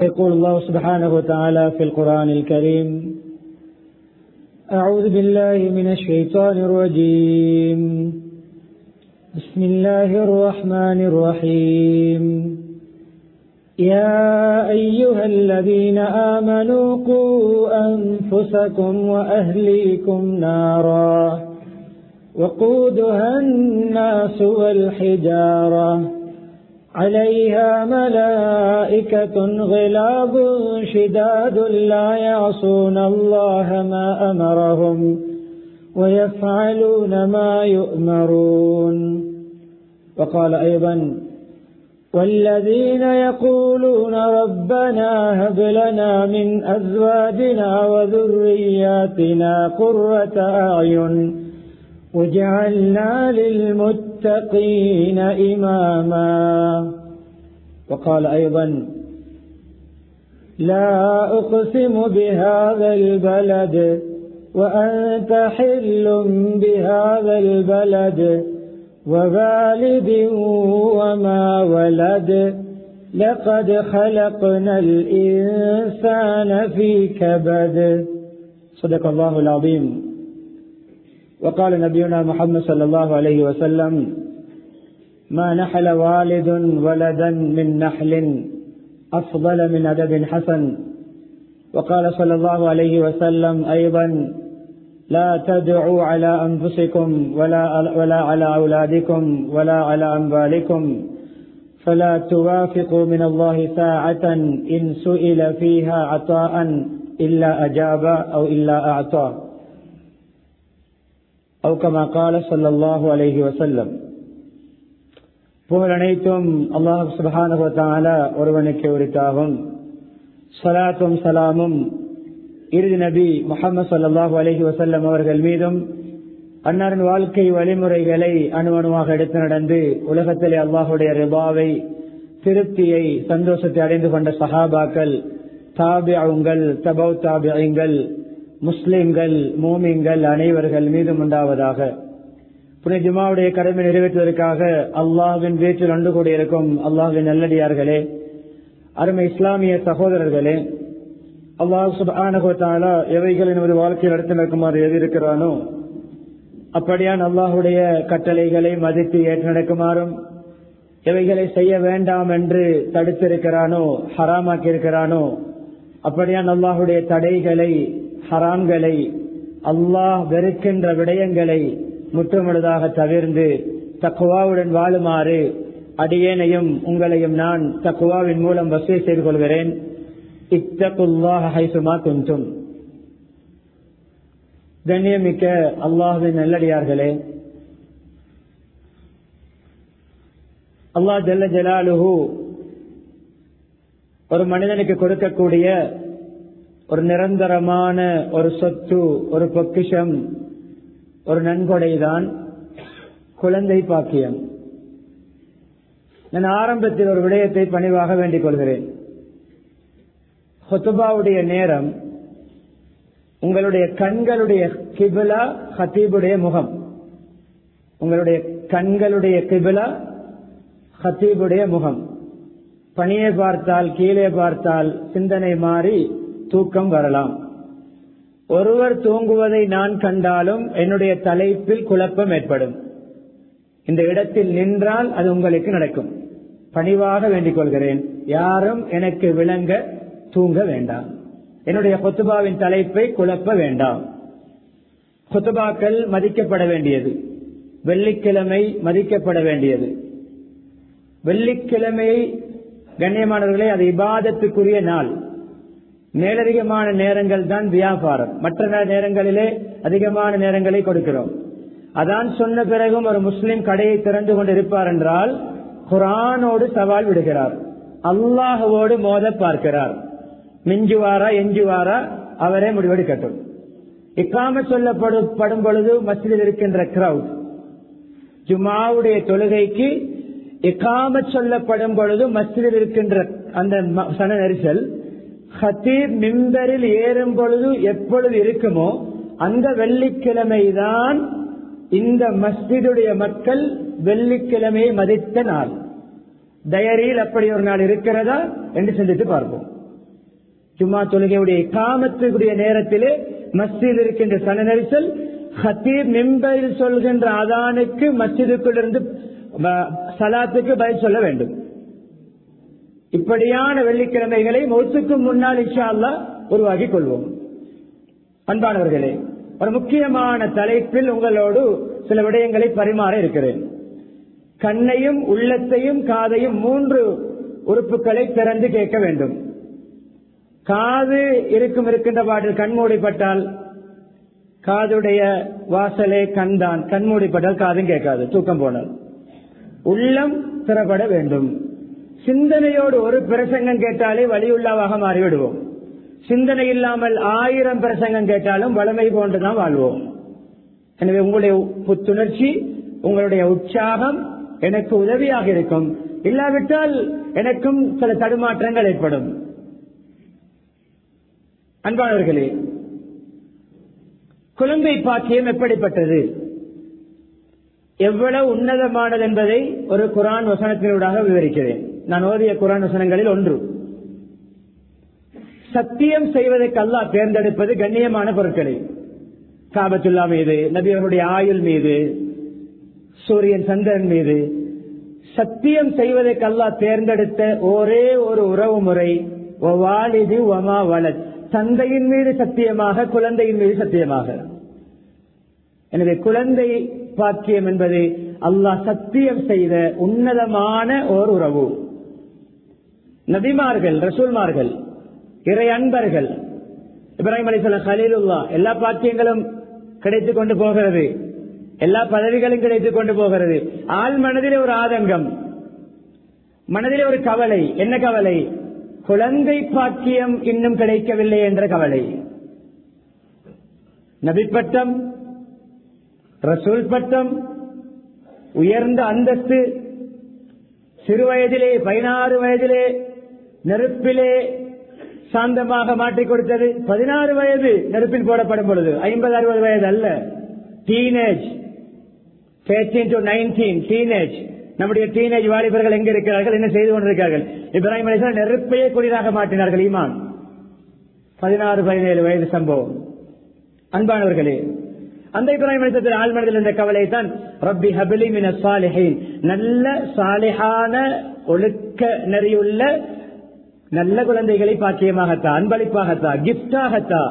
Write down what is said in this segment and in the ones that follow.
يقول الله سبحانه وتعالى في القرآن الكريم أعوذ بالله من الشيطان الرجيم بسم الله الرحمن الرحيم يا أيها الذين آمنوا قوا أنفسكم وأهليكم نارا وقودها الناس والحجارة عليها ملائكة غلاظ شداد لا يعصون الله ما أمرهم ويفعلون ما يؤمرون وقال أيضا والذين يقولون ربنا هب لنا من أزواجنا وذرياتنا قرة أعين وجعلنا للمتقين إماما وقال أيضا لا أقسم بهذا البلد وأنت حل بهذا البلد ووالد وما ولد لقد خلقنا الإنسان في كبد صدق الله العظيم وقال نبينا محمد صلى الله عليه وسلم ما نحل والد ولدا من نحل أفضل من أدب حسن وقال صلى الله عليه وسلم أيضا لا تدعوا على أنفسكم ولا, ولا على أولادكم ولا على أموالكم فلا توافقوا من الله ساعة إن سئل فيها عطاء إلا أجاب أو إلا أعطى أو كما قال صلى الله عليه وسلم புகழ் அனைத்தும் அல்லாஹ் சுபஹானுவத்தால ஒருவனுக்கு உரித்தாகும் சலாத்தும் சலாமும் இறுதி நபி முகமது சல்லாஹூ அலஹி வசல்லம் அவர்கள் மீதும் அன்னாரின் வாழ்க்கை வழிமுறைகளை அணுவணுவாக எடுத்து நடந்து உலகத்திலே அல்லாஹுடைய ரிபாவை திருப்தியை சந்தோஷத்தை அடைந்து கொண்ட சஹாபாக்கள் தாபியங்கள் தபௌ தாபியங்கள் முஸ்லிம்கள் மூமிங்கள் அனைவர்கள் மீதும் உண்டாவதாக புனித ஜுமாவுடைய கடமை நிறைவேற்றுவதற்காக அல்லாஹின் வீட்டில் ஒன்று கூடியிருக்கும் அல்லாஹின் நல்லடியார்களே அருமை இஸ்லாமிய சகோதரர்களே அல்லாஹ் சுபானகோத்தாலா எவைகள் நமது வாழ்க்கையில் நடத்தி நடக்குமாறு எழுதியிருக்கிறானோ அப்படியான் அல்லாஹுடைய கட்டளைகளை மதித்து ஏற்று நடக்குமாறும் எவைகளை செய்ய வேண்டாம் என்று தடுத்திருக்கிறானோ ஹராமாக்கி இருக்கிறானோ அப்படியான் அல்லாஹுடைய தடைகளை ஹராம்களை அல்லாஹ் வெறுக்கின்ற விடயங்களை முற்றுமுழுதாக தவிர்ந்து தக்குவாவுடன் வாழுமாறு அடியேனையும் உங்களையும் நான் தக்குவாவின் மூலம் வசதி செய்து கொள்கிறேன் இத்தகுல்லாஹ் ஹைசுமா குந்தும் கண்ணியமிக்க அல்லாஹுவின் நல்லடியார்களே அல்லாஹ் ஜல்ல ஜலாலுஹு ஒரு மனிதனுக்கு கொடுக்கக்கூடிய ஒரு நிரந்தரமான ஒரு சொத்து ஒரு பொக்கிஷம் ஒரு நன்கொடைதான் குழந்தை பாக்கியம் நான் ஆரம்பத்தில் ஒரு விடயத்தை பணிவாக வேண்டிக் கொள்கிறேன் ஹொத்துபாவுடைய நேரம் உங்களுடைய கண்களுடைய கிபிலா ஹத்தீபுடைய முகம் உங்களுடைய கண்களுடைய கிபிலா ஹத்தீபுடைய முகம் பணியை பார்த்தால் கீழே பார்த்தால் சிந்தனை மாறி தூக்கம் வரலாம் ஒருவர் தூங்குவதை நான் கண்டாலும் என்னுடைய தலைப்பில் குழப்பம் ஏற்படும் இந்த இடத்தில் நின்றால் அது உங்களுக்கு நடக்கும் பணிவாக வேண்டிக் கொள்கிறேன் யாரும் எனக்கு விளங்க தூங்க வேண்டாம் என்னுடைய கொத்துபாவின் தலைப்பை குழப்ப வேண்டாம் கொத்துபாக்கள் மதிக்கப்பட வேண்டியது வெள்ளிக்கிழமை மதிக்கப்பட வேண்டியது வெள்ளிக்கிழமை கண்ணியமானவர்களே அது இபாதத்துக்குரிய நாள் மேலதிகமான நேரங்கள் தான் வியாபாரம் மற்ற நேரங்களிலே அதிகமான நேரங்களை கொடுக்கிறோம் அதான் சொன்ன பிறகும் ஒரு முஸ்லிம் கடையை திறந்து கொண்டிருப்பார் என்றால் குரானோடு சவால் விடுகிறார் அல்லாஹுவோடு மோத பார்க்கிறார் மிஞ்சுவாரா எஞ்சுவாரா அவரே முடிவெடுக்கட்டும் இக்காம சொல்லப்படும் பொழுது மசிதில் இருக்கின்ற கிரௌட் ஜுமாவுடைய தொழுகைக்கு இக்காம சொல்லப்படும் பொழுது மஸ்ஜிதில் இருக்கின்ற அந்த சன நெரிசல் ஹத்தீப் மிம்பரில் ஏறும் பொழுது எப்பொழுது இருக்குமோ அந்த வெள்ளிக்கிழமைதான் இந்த மஸ்ஜிதுடைய மக்கள் வெள்ளிக்கிழமையை மதித்த நாள் டயரியில் அப்படி ஒரு நாள் இருக்கிறதா என்று சிந்தித்து பார்ப்போம் ஜும்மா தொழுகையுடைய காமத்துக்குரிய நேரத்திலே மஸ்ஜித் இருக்கின்ற சன நெரிசல் ஹத்தீப் மெம்பரில் சொல்கின்ற அதானுக்கு மஸ்ஜிதுக்குள் இருந்து ப- சலாத்துக்கு பதில் சொல்ல வேண்டும் இப்படியான வெள்ளிக்கிழமைகளை மௌத்துக்கு முன்னால் இன்ஷா அல்லாஹ் உருவாக்கிக் கொள்வோம் அன்பானவர்களே ஒரு முக்கியமான தலைப்பில் உங்களோடு சில விடயங்களை பரிமாற இருக்கிறேன் கண்ணையும் உள்ளத்தையும் காதையும் மூன்று உறுப்புகளை திறந்து கேட்க வேண்டும் காது இருக்கும் இருக்கின்ற பாட்டில் கண்மூடிப்பட்டால் காதுடைய வாசலே கண்தான் கண்மூடிப்பட்டால் காதும் கேட்காது தூக்கம் போனால் உள்ளம் திறப்பட வேண்டும் சிந்தனையோடு ஒரு பிரசங்கம் கேட்டாலே வழியுள்ளவாக மாறிவிடுவோம் சிந்தனை இல்லாமல் ஆயிரம் பிரசங்கம் கேட்டாலும் வளமை போன்றுதான் வாழ்வோம் எனவே உங்களுடைய புத்துணர்ச்சி உங்களுடைய உற்சாகம் எனக்கு உதவியாக இருக்கும் இல்லாவிட்டால் எனக்கும் சில தடுமாற்றங்கள் ஏற்படும் அன்பானவர்களே குழந்தை பாக்கியம் எப்படிப்பட்டது எவ்வளவு உன்னதமானது என்பதை ஒரு குரான் வசனத்தினூடாக விவரிக்கிறேன் நான் ஓதிய குரான் வசனங்களில் ஒன்று சத்தியம் செய்வதற்கு அல்லாஹ் தேர்ந்தெடுப்பது கண்ணியமான பொருட்களை காபத்துல்லா மீது நபியர்களுடைய ஆயுள் மீது சூரியன் சந்திரன் மீது சத்தியம் செய்வதற்கு அல்லாஹ் தேர்ந்தெடுத்த ஒரே ஒரு உறவு முறை வாலிது வமா வலத் தந்தையின் மீது சத்தியமாக குழந்தையின் மீது சத்தியமாக எனவே குழந்தை பாக்கியம் என்பது அல்லாஹ் சத்தியம் செய்த உன்னதமான ஓர் உறவு நபிமார்கள் ரசூல்மார்கள் இறை அன்பர்கள் இப்ராஹிம் அலிசல்லாம் கலீலுல்லா எல்லா பாக்கியங்களும் கிடைத்துக் கொண்டு போகிறது எல்லா பதவிகளும் கிடைத்துக் கொண்டு போகிறது ஆள் மனதிலே ஒரு ஆதங்கம் மனதிலே ஒரு கவலை என்ன கவலை குழந்தை பாக்கியம் இன்னும் கிடைக்கவில்லை என்ற கவலை நபி பட்டம் ரசூல் பட்டம் உயர்ந்த அந்தஸ்து சிறு வயதிலே பதினாறு வயதிலே நெருப்பிலே சாந்தமாக மாற்றிக் கொடுத்தது பதினாறு வயது நெருப்பில் போடப்படும் பொழுது ஐம்பது அறுபது வயது அல்ல teenage thirteen to nineteen teenage நம்முடைய டீனேஜ் வாலிபர்கள் எங்க இருக்கிறார்கள் என்ன செய்து கொண்டிருக்கிறார்கள் இப்ராஹிம் அலிஸ்லாம் நெருப்பையே குளிராக மாற்றினார்கள் ஈமான் பதினாறு பதினேழு வயது சம்பவம் அன்பானவர்களே அந்த இப்ராஹிம் அலிசத்தில் ஆழ்மனதில் இருந்த கவலை தான் ரப்பி ஹபிலி மின சாலிஹின் நல்ல சாலிஹான ஒழுக்க நெறியுள்ள நல்ல குழந்தைகளை பாக்கியமாகத்தா அன்பளிப்பாகத்தா கிப்டாகத்தா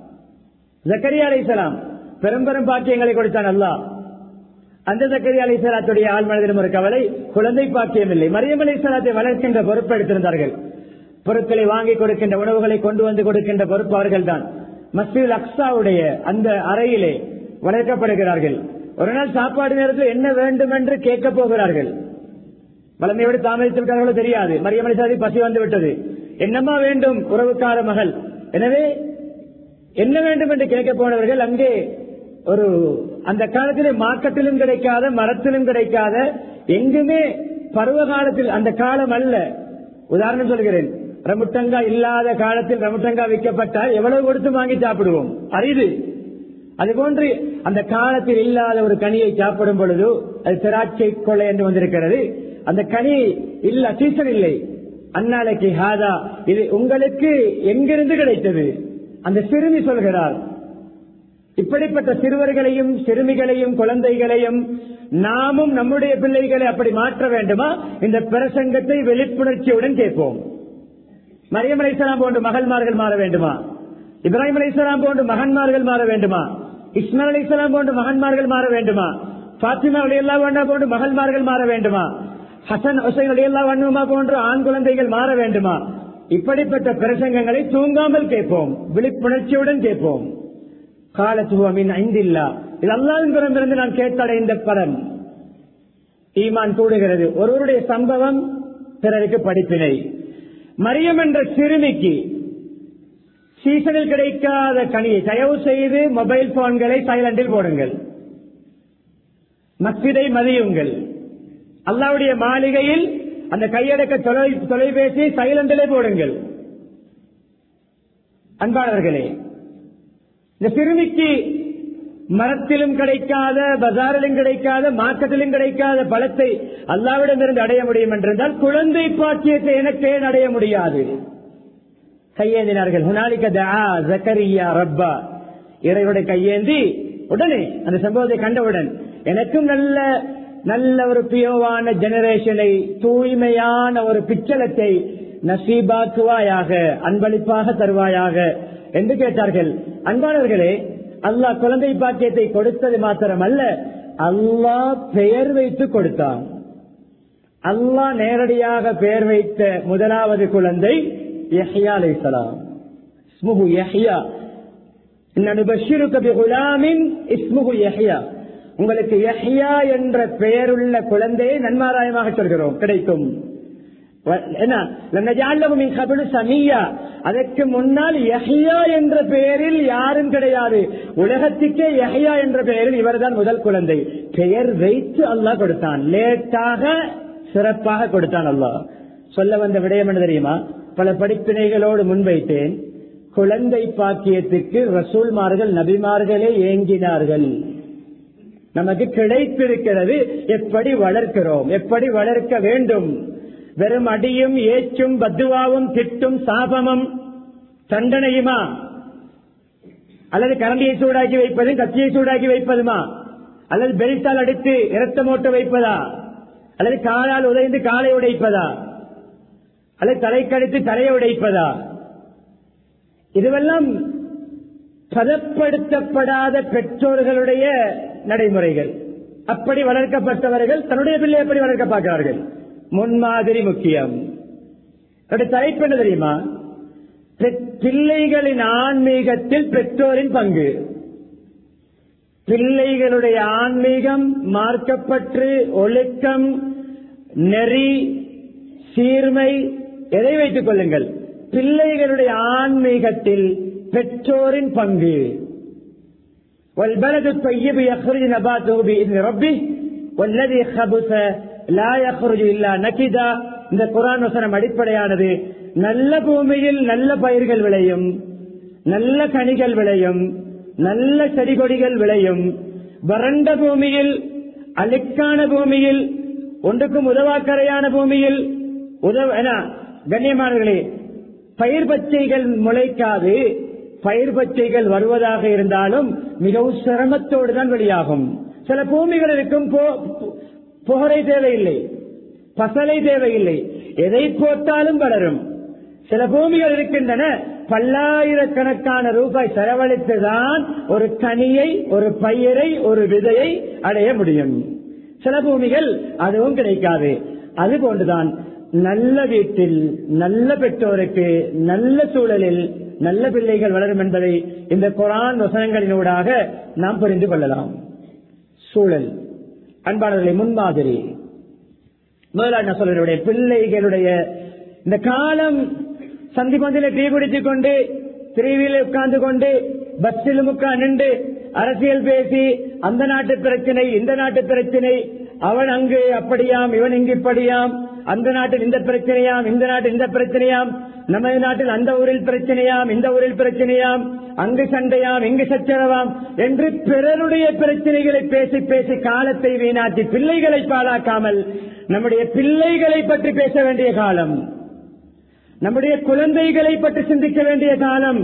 ஜக்கரியா அலைசலாம் பெரும் பெரும் பாக்கியங்களை கொடுத்தான் அல்லாஹ் அந்த ஜக்கரியா அலைசலாத்துடைய ஆழ்மனதிலும் ஒரு கவலை குழந்தை பாக்கியம் இல்லை மரியம் அலைசலாத்தை வளர்க்கின்ற பொறுப்பு எடுத்திருந்தார்கள் பொருட்களை வாங்கி கொடுக்கின்ற உணவுகளை கொண்டு வந்து கொடுக்கின்ற பொறுப்பு அவர்கள் தான் மஸ்ஜித் அக்ஸாவுடைய அந்த அறையிலே வளர்க்கப்படுகிறார்கள் ஒரு நாள் சாப்பாடு நேரத்தில் என்ன வேண்டும் என்று கேட்க போகிறார்கள் வளமையோடு தாமதித்து விட்டார்களோ தெரியாது மரியம் அலிசாதி பசி வந்து விட்டது என்னமா வேண்டும் உறவுக்கார மகள் எனவே என்ன வேண்டும் என்று கேட்க போனவர்கள் அங்கே ஒரு அந்த காலத்திலே மார்க்கெட்டிலும் கிடைக்காத மரத்திலும் கிடைக்காத எங்குமே பருவ காலத்தில் அந்த காலம் அல்ல உதாரணம் சொல்கிறேன் ரமுட்டங்கா இல்லாத காலத்தில் ரமுட்டங்கா விற்கப்பட்டால் எவ்வளவு கொடுத்து வாங்கி சாப்பிடுவோம் அரிது அதுபோன்று அந்த காலத்தில் இல்லாத ஒரு கனியை சாப்பிடும் பொழுது அது திராட்சை கொள்ளை என்று வந்திருக்கிறது அந்த கனி இல்ல சீசன் இல்லை அந்நாளைக்கு ஹாதா இது உங்களுக்கு எங்கிருந்து கிடைத்தது அந்த சிறுமி சொல்கிறார் இப்படிப்பட்ட சிறுவர்களையும் சிறுமிகளையும் குழந்தைகளையும் நாமும் நம்முடைய பிள்ளைகளை அப்படி மாற்ற வேண்டுமா இந்த பிரசங்கத்தை வெளிப்புணர்ச்சியுடன் கேட்போம் மரியம் அலைசலாம் போன்று மகள்மார்கள் மாற வேண்டுமா இப்ராஹிம் அலைசலாம் போன்று மகன்மார்கள் மாற வேண்டுமா இஸ்மால் அலைசலாம் போன்று மகன்மார்கள் மாற வேண்டுமா பாத்திமா அலியல்லா வண்ணா போன்று மகள்மார்கள் மாற வேண்டுமா ஹசன் ஹுசைன் அலியல்லா வண்ணுமா போன்று ஆண் குழந்தைகள் மாற வேண்டுமா இப்படிப்பட்ட பிரசங்கங்களை தூங்காமல் கேட்போம் விழிப்புணர்ச்சியுடன் கேட்போம் காலத்துவமின் ஐந்தில்லா இது அல்லாவின் பிறந்திருந்து நான் கேட்டடைந்த பலன் ஈமான் கூடுகிறது ஒருவருடைய சம்பவம் பிறருக்கு படிப்பினை மரியம் என்ற சிறுமிக்கு சீசனில் கிடைக்காத கனியை தயவு செய்து மொபைல் போன்களை சைலண்டில் போடுங்கள் மஸ்ஜிதை மதியுங்கள் அல்லாவுடைய மாளிகையில் அந்த கையடக்க தொலை தொலைபேசி சைலண்டிலே போடுங்கள் அன்பானவர்களே இந்த சிறுமிக்கு மரத்திலும் கிடைக்காத பஜாரிலும் கிடைக்காத மார்க்கெட்டிலும் கிடைக்காத பழத்தை அல்லாவிடமிருந்து அடைய முடியும் என்றிருந்தால் குழந்தை பாக்கியத்தை எனக்கு ஏன் அடைய முடியாது கையேந்தினார்கள் ஹுனாலிக்க தஆ ஜக்கரியா ரப்பா இறைவனுடைய கையேந்தி உடனே அந்த சம்பவத்தை கண்டவுடன் எனக்கும் நல்ல நல்ல ஒரு பியோவான ஜெனரேஷனை தூய்மையான ஒரு பிச்சலத்தை நசீபாக்குவாயாக அன்பளிப்பாக தருவாயாக என்று கேட்டார்கள் அன்பானவர்களே அல்லாஹ் குழந்தை பாக்கியத்தை கொடுத்தது மாத்திரமல்ல அல்லாஹ் பெயர் வைத்து கொடுத்தான் அல்லாஹ் நேரடியாக பெயர் வைத்த முதலாவது குழந்தை யஹ்யா அலைஹிஸ்ஸலாம் இஸ்முஹு யஹ்யா இஸ்முஹு யஹ்யா உங்களுக்கு யஹ்யா என்ற பெயருள்ள குழந்தையை நன்மாராயமாக சொல்கிறோம் கிடைக்கும் சமியா அதற்கு முன்னால் யஹ்யா என்ற பெயரில் யாரும் கிடையாது உலகத்துக்கே யஹ்யா என்ற பெயரில் இவர்தான் முதல் குழந்தை பெயர் வைத்து அல்லாஹ் கொடுத்தான் லேட்டாக சிறப்பாக கொடுத்தான் அல்லாஹ் சொல்ல வந்த விடயம் என்ன தெரியுமா பல படிப்பினைகளோடு முன்வைத்தேன் குழந்தை பாக்கியத்துக்கு ரசூல்மார்கள் நபிமார்களே ஏங்கினார்கள் நமக்கு கிடைத்திருக்கிறது எப்படி வளர்க்கிறோம் எப்படி வளர்க்க வேண்டும் வெறும் அடியும் ஏச்சும் பத்துவாவும் திட்டும் சாபமும் தண்டனையுமா அல்லது கரண்டியை சூடாக்கி வைப்பதும் கத்தியை சூடாக்கி வைப்பதுமா அல்லது பெல்ட்டால் அடித்து இரத்தம் ஓட்ட வைப்பதா அல்லது காலால் உதைந்து காலை உடைப்பதா அல்லது தலைக்கடித்து தலையை உடைப்பதா இதுவெல்லாம் பதப்படுத்தப்படாத பெற்றோர்களுடைய நடைமுறைகள் அப்படி வளர்க்கப்பட்டவர்கள் தன்னுடைய பிள்ளை எப்படி வளர்க்க பார்க்கிறார்கள் முன்மாதிரி முக்கியம் தலைப்பு என்ன தெரியுமா பிள்ளைகளின் ஆன்மீகத்தில் பெற்றோரின் பங்கு பிள்ளைகளுடைய ஆன்மீகம் மார்க்கப்பற்று ஒழுக்கம் நெறி சீர்மை எதை வைத்துக் கொள்ளுங்கள் பிள்ளைகளுடைய ஆன்மீகத்தில் பெற்றோரின் பங்கு والبلد الطيب يخرج نباته بإذن ربه والذي خبث لا يخرج إلا نكدا இந்த குரான் வசனம் அடிப்படையானது நல்ல பூமியில் நல்ல பயிர்கள் விளையும் நல்ல கனிகள் விளையும் நல்ல செடி கொடிகள் விளையும் வறண்ட பூமியில் அழுக்கான பூமியில் ஒன்றுக்கும் உதவாக்கரையான பூமியில் உதவ கண்ணியமானவர்களே பயிர் பச்சைகள் முளைக்காது பயிர் பச்சைகள் வருவதாக இருந்தாலும் மிகவும் சிரமத்தோடு தான் வெளியாகும் சில பூமிகள் இருக்கும் புகரை தேவையில்லை பசலை தேவையில்லை எதை போட்டாலும் வளரும் சில பூமிகள் இருக்கின்றன பல்லாயிரக்கணக்கான ரூபாய் செலவழித்துதான் ஒரு கனியை ஒரு பயிரை ஒரு விதையை அடைய முடியும் சில பூமிகள் அதுவும் கிடைக்காது அது போன்றுதான் நல்ல வீட்டில் நல்ல பெற்றோருக்கு நல்ல சூழலில் நல்ல பிள்ளைகள் வளரும் என்பதை இந்த குரான் வசனங்களினூடாக நாம் புரிந்து கொள்ளலாம் சூழல் அன்பாளர்களை முன்மாதிரி முதலாளி சொல்லுடைய பிள்ளைகளுடைய இந்த காலம் சந்தி பந்தில டீ குடித்துக் கொண்டு திரிவில உட்கார்ந்து கொண்டு பஸ்ஸில் உட்கார்ந்து அரசியல் பேசி அந்த நாட்டு பிரச்சனை இந்த நாட்டு பிரச்சனை அவன் அங்கு அப்படியாம் இவன் இங்கு இப்படியாம் அந்த நாட்டில் இந்த பிரச்சனையாம் இந்த நாட்டில் இந்த பிரச்சனையாம் நமது நாட்டில் அந்த ஊரில் பிரச்சனையாம் இந்த ஊரில் பிரச்சனையாம் அங்கு சண்டையாம் இங்கு சச்சரவாம் என்று பிறருடைய பிரச்சனைகளை பேசி பேசி காலத்தை வீணாக்கி பிள்ளைகளை பாழாக்காமல் நம்முடைய பிள்ளைகளை பற்றி பேச வேண்டிய காலம் நம்முடைய குழந்தைகளை பற்றி சிந்திக்க வேண்டிய காலம்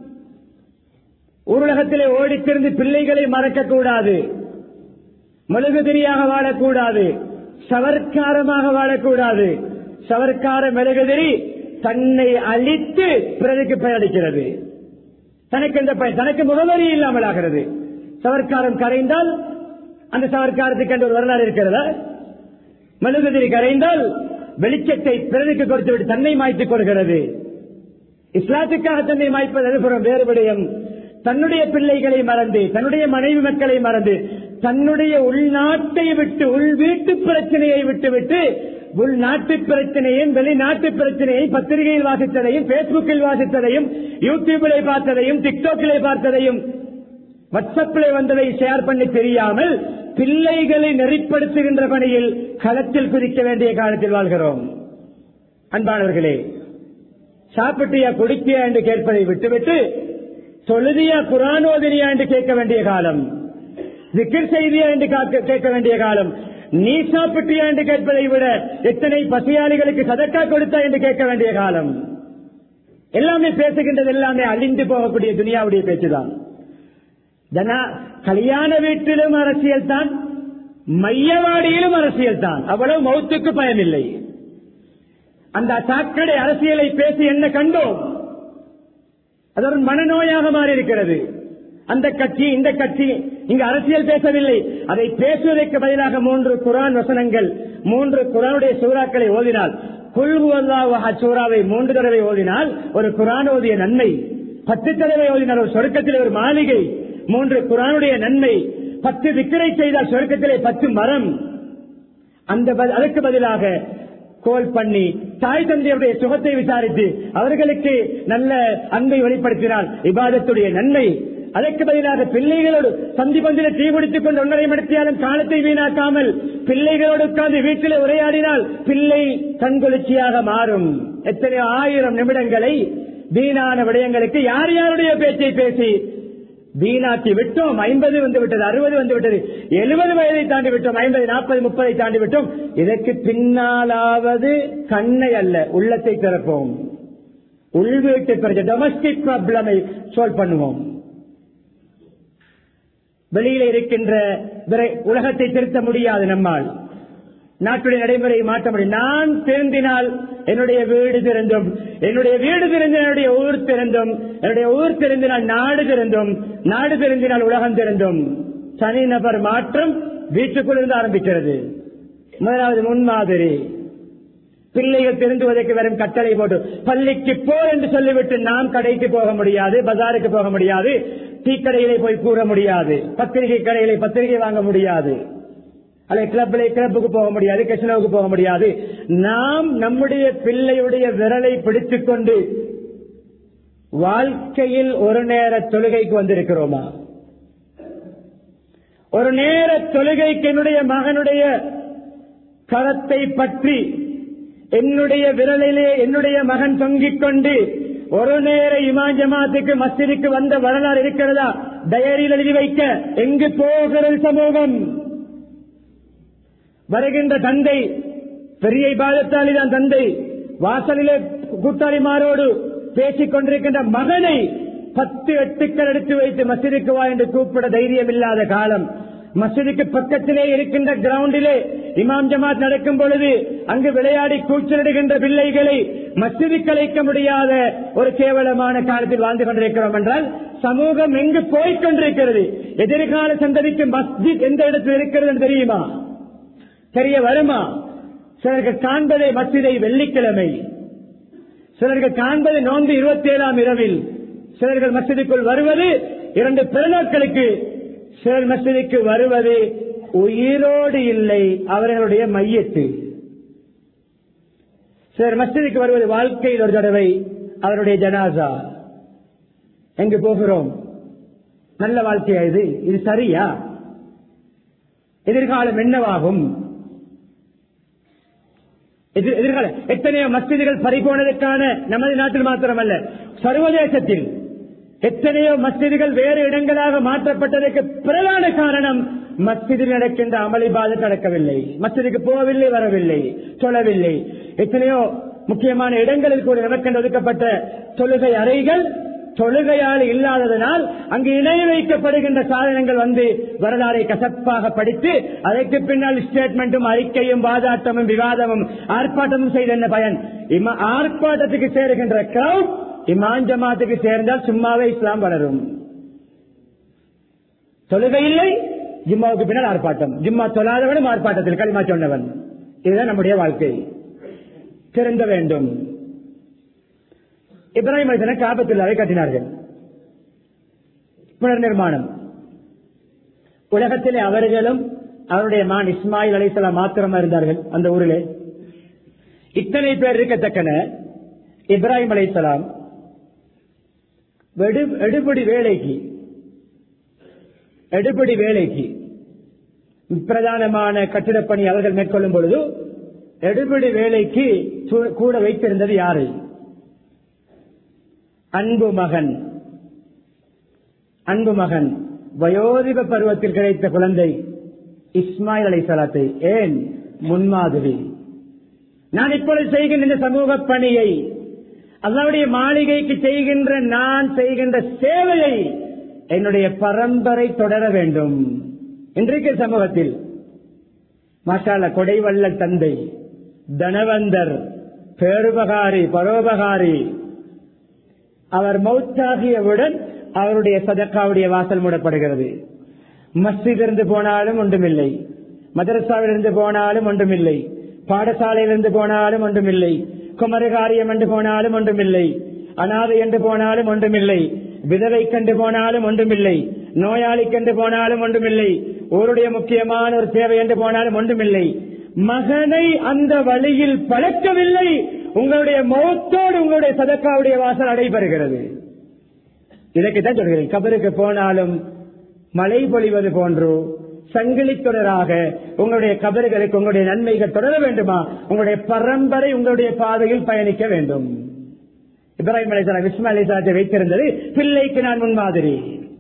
ஊரகத்திலே ஓடித்திருந்து பிள்ளைகளை மறக்கக்கூடாது மெழுகுதிரியாக வாழக்கூடாது சவர்க்காரமாக வாழக்கூடாது சவர்க்கார மெழுகுதிரி தன்னை அழித்து பிறருக்கு பெயரடிக்கிறது தனக்கு எந்த பயன் தனக்கு முகவரி இல்லாமல் ஆகிறது சவர்க்காரம் கரைந்தால் அந்த சவர்க்காரத்துக்கு என்று ஒரு வரலாறு இருக்கிறதா மெழுகுதிரி கரைந்தால் வெளிச்சத்தை பிறருக்கு கொடுத்துவிட்டு தன்னை மாய்த்துக் கொள்கிறது இஸ்லாத்துக்காக தன்னை மாய்ப்பது புறம் வேறு விடயம் தன்னுடைய பிள்ளைகளை மறந்து தன்னுடைய மனைவி மக்களை மறந்து தன்னுடைய உள்நாட்டை விட்டு உள் வீட்டு பிரச்சனையை விட்டுவிட்டு உள்நாட்டு பிரச்சனையும் வெளிநாட்டு பிரச்சனையை பத்திரிகையில் வாசித்ததையும் பேஸ்புக்கில் வாசித்ததையும் யூடியூபிலே பார்த்ததையும் டிக்டாக்கிலே பார்த்ததையும் வாட்ஸ்அப்பிலே வந்ததை ஷேர் பண்ணி தெரியாமல் பிள்ளைகளை நெறிப்படுத்துகின்ற பணியில் களத்தில் குதிக்க வேண்டிய காலத்தில் வாழ்கிறோம் அன்பானவர்களே சாப்பிட்டியா குடித்தியா என்று கேட்பதை விட்டுவிட்டு தொழுதியா குரானோதரியா என்று கேட்க வேண்டிய காலம் விக்கிர் செய்தியா என்று கேட்க வேண்டிய காலம் நீ சாப்பிட்டியா என்று கேட்பதை விட எத்தனை பசியாளிகளுக்கு சதக்கா கொடுத்தா என்று கேட்க வேண்டிய காலம் எல்லாமே பேசுகின்றது எல்லாமே அழிந்து போகக்கூடிய துனியாவுடைய பேச்சுதான் ஜனா கல்யாண வீட்டிலும் அரசியல் தான் மையவாடியிலும் அரசியல் தான் அவ்வளவு மௌத்துக்கு பயமில்லை அந்த சாக்கடை அரசியலை பேசி என்ன கண்டோம் அது ஒரு மனநோயாக மாறி இருக்கிறது அந்த கட்சி இந்த கட்சி இங்கு அரசியல் பேசவில்லை அதை பேசுவதற்கு பதிலாக மூன்று குரான் வசனங்கள் மூன்று குரானுடைய சூறாக்களை ஓதினால் குல்வு அல்லாஹ் சூறாவை மூன்று தடவை ஓதினால் ஒரு குரான் ஓதிய நன்மை பத்து தடவை ஓதினால் ஒரு சொர்க்கத்தில் ஒரு மாளிகை மூன்று குரானுடைய நன்மை பத்து விக்கிரை செய்தால் சொர்க்கத்திலே பத்து மரம் அந்த ப- அதற்கு பதிலாக கோல் பண்ணி தாய் தந்தையுடைய சுகத்தை விசாரித்து அவர்களுக்கு நல்ல அன்பை வெளிப்படுத்தினால் இபாதத்துடைய நன்மை அதற்கு பதிலாக பிள்ளைகளோடு சந்தி பந்தில தீ குடித்துக் கொண்டு ஒன்றரை மணித்தியாலும் காலத்தை வீணாக்காமல் பிள்ளைகளோடு உட்கார்ந்து வீட்டிலே உரையாடினால் பிள்ளை கண்குளிர்ச்சியாக மாறும் எத்தனை ஆயிரம் நிமிடங்களை வீணான விடயங்களுக்கு யார் யாருடைய பேச்சை பேசி வீணாக்கி விட்டோம் ஐம்பது வந்து விட்டது அறுபது வந்து விட்டது எழுபது வயதை தாண்டி விட்டோம் ஐம்பது நாற்பது முப்பதை தாண்டி விட்டோம் இதற்கு பின்னாலாவது கண்ணை அல்ல உள்ளத்தை திறப்போம் உள்வீட்டு பிரச்சனை டொமஸ்டிக் ப்ராப்ளமை சால்வ் பண்ணுவோம் வெளியில இருக்கின்ற விரை- உலகத்தை திருத்த முடியாது நம்மால் நாட்டுடைய நடைமுறையை மாற்ற முடியும் நான் திருந்தினால் என்னுடைய வீடு திறந்தும் என்னுடைய வீடு திறந்து என்னுடைய ஊர் திறந்தும் என்னுடைய ஊர் திறந்தினால் நாடு திறந்தும் நாடு திறந்தினால் உலகம் திறந்தும் தனிநபர் மாற்றம் வீட்டுக்குள்ளிருந்து ஆரம்பிக்கிறது முதலாவது முன்மாதிரி பிள்ளைகள் திருந்துவதற்கு வெறும் கட்டளை போட்டு பள்ளிக்கு போ என்று சொல்லிவிட்டு நாம் கடைக்கு போக முடியாது பஜாருக்கு போக முடியாது டீ கடையிலே போய் கூற முடியாது பத்திரிகை கடையிலே பத்திரிகை வாங்க முடியாது அல்லது கிளப்பிலே கிளப்புக்கு போக முடியாது கசினோவுக்கு போக முடியாது நாம் நம்முடைய பிள்ளையுடைய விரலை பிடித்துக் கொண்டு வாழ்க்கையில் ஒரு நேர தொழுகைக்கு வந்திருக்கிறோமா ஒரு நேர தொழுகைக்கு என்னுடைய மகனுடைய கரத்தை பற்றி என்னுடைய விரலிலே என்னுடைய மகன் தொங்கிக் கொண்டு ஒரு நேர இமாம் ஜமாத்துக்கு மஸ்ஜிதுக்கு வந்த வரலாறு இருக்கிறதா டயரியில் எழுதி வைக்க எங்கு போகிறது சமூகம் வருகின்ற தந்தை பெரிய பாதத்தாளிதான் தந்தை வாசலிலே கூட்டாளிமாரோடு பேசிக் கொண்டிருக்கின்ற மகனை பத்து எட்டுக்கள் எடுத்து வைத்து மசிதுக்கு வா என்று கூப்பிட தைரியம் இல்லாத காலம் மசிதுக்கு பக்கத்திலே இருக்கின்ற கிரவுண்டிலே இமாம் ஜமாத் நடக்கும் பொழுது அங்கு விளையாடி கூச்சலிடுகின்ற பிள்ளைகளை மசிதி கலைக்க முடியாத ஒரு கேவலமான காலத்தில் வாழ்ந்து கொண்டிருக்கிறோம் என்றால் சமூகம் எங்கு போய்க் கொண்டிருக்கிறது எதிர்கால சந்ததிக்கு மஸ்ஜித் எந்த இடத்தில் இருக்கிறது என்று தெரியுமா தெரிய வருமா சிலர்கள் காண்பதை மசிதை வெள்ளிக்கிழமை சிலர்கள் காண்பது நோன்பு இருபத்தி ஏழாம் இரவில் சிலர்கள் மசிதிக்குள் வருவது இரண்டு பெருநாட்களுக்கு சிலர் மசிதிக்கு வருவது உயிரோடு இல்லை அவர்களுடைய மையத்து சிலர் மசிதிக்கு வருவது வாழ்க்கையில் ஒரு தடவை அவருடைய ஜனாசா எங்கு போகிறோம் நல்ல வாழ்க்கையா இது இது சரியா எதிர்காலம் என்னவாகும் எதிர்- எதிர்கால எத்தனையோ மஸ்ஜிதுகள் பறிபோனதற்கான நமது நாட்டில் மாத்திரமல்ல சர்வதேசத்தில் எத்தனையோ மஸ்ஜிதுகள் வேறு இடங்களாக மாற்றப்பட்டதற்கு பிரதான காரணம் மஸ்ஜிதில் நடக்கின்ற அமளிபாது நடக்கவில்லை மஸ்ஜிதுக்கு போகவில்லை வரவில்லை தொழவில்லை எத்தனையோ முக்கியமான இடங்களில் கூட நமக்கென்று ஒதுக்கப்பட்ட தொழுகை அறைகள் தொழுகையால் இல்லாததனால் அங்கு இணை வைக்கப்படுகின்ற சாதனங்கள் வந்து வரலாறை கசப்பாக படித்து அதற்கு பின்னால் ஸ்டேட்மெண்ட்டும் அறிக்கையும் வாதாட்டமும் விவாதமும் ஆர்ப்பாட்டமும் செய்த என்ன பயன் இம்ம- ஆர்ப்பாட்டத்துக்கு சேருகின்ற கிரௌட் இமான் ஜமாத்துக்கு சேர்ந்தால் சும்மாவே இஸ்லாம் வளரும் தொழுகை இல்லை ஜிம்மாவுக்கு பின்னால் ஆர்ப்பாட்டம் ஜிம்மா தொழாதவனும் ஆர்ப்பாட்டத்தில் களிமா சொன்னவன் இதுதான் நம்முடைய வாழ்க்கை திருந்த வேண்டும் இப்ராஹிம் அலிசன காபத்துள்ளாவை கட்டினார்கள் புனர் நிர்மாணம் உலகத்திலே அவர்களும் அவருடைய மான் இஸ்மாயில் அலிசலாம் மாத்திரமா இருந்தார்கள் அந்த ஊரிலே இத்தனை பேர் இருக்கத்தக்கன இப்ராஹிம் அலிசலாம் எடுபடி வேலைக்கு எடுபடி வேலைக்கு பிரதானமான கட்டிடப் பணி அவர்கள் மேற்கொள்ளும் பொழுது எடுபடி வேலைக்கு சு- கூட வைத்திருந்தது யாரு அன்பு மகன் அன்பு மகன் வயோதிப பருவத்தில் கிடைத்த குழந்தை இஸ்மாயில் அலை சலாத்தை ஏன் முன்மாதிரி நான் இப்பொழுது செய்கின்ற இந்த சமூக பணியை அல்லாவுடைய மாளிகைக்கு செய்கின்ற நான் செய்கின்ற சேவையை என்னுடைய பரம்பரை தொடர வேண்டும் இன்றைக்கு சமூகத்தில் மாஷால கொடைவள்ளல் தந்தை தனவந்தர் பேருபகாரி பரோபகாரி அவர் மௌத்தாகியவுடன் அவருடைய சதக்காவுடைய வாசல் மூடப்படுகிறது மஸ்ஜித் இருந்து போனாலும் ஒன்றுமில்லை மதரசாவிலிருந்து போனாலும் ஒன்றுமில்லை பாடசாலையிலிருந்து போனாலும் ஒன்றுமில்லை குமரகாரியம் என்று போனாலும் ஒன்றுமில்லை அனாதை என்று போனாலும் ஒன்றுமில்லை விதவை கண்டு போனாலும் ஒன்றுமில்லை நோயாளி கண்டு போனாலும் ஒன்றுமில்லை ஊருடைய முக்கியமான ஒரு தேவை என்று போனாலும் ஒன்றுமில்லை மகனை அந்த வழியில் பழக்கவில்லை உங்களுடைய மௌத்தோடு உங்களுடைய சதக்காவுடைய வாசல் நடைபெறுகிறது இதற்குத்தான் சொல்கிறேன் கபருக்கு போனாலும் மழை பொழிவது போன்று சங்கிலி தொடராக உங்களுடைய கபறுகளுக்கு உங்களுடைய நன்மைகள் தொடர வேண்டுமா உங்களுடைய பரம்பரை உங்களுடைய பாதையில் பயணிக்க வேண்டும் இப்ராஹிம் அலிசலாம் விஸ்மா அலிசாத்தை வைத்திருந்தது பிள்ளைக்கு நான் முன்மாதிரி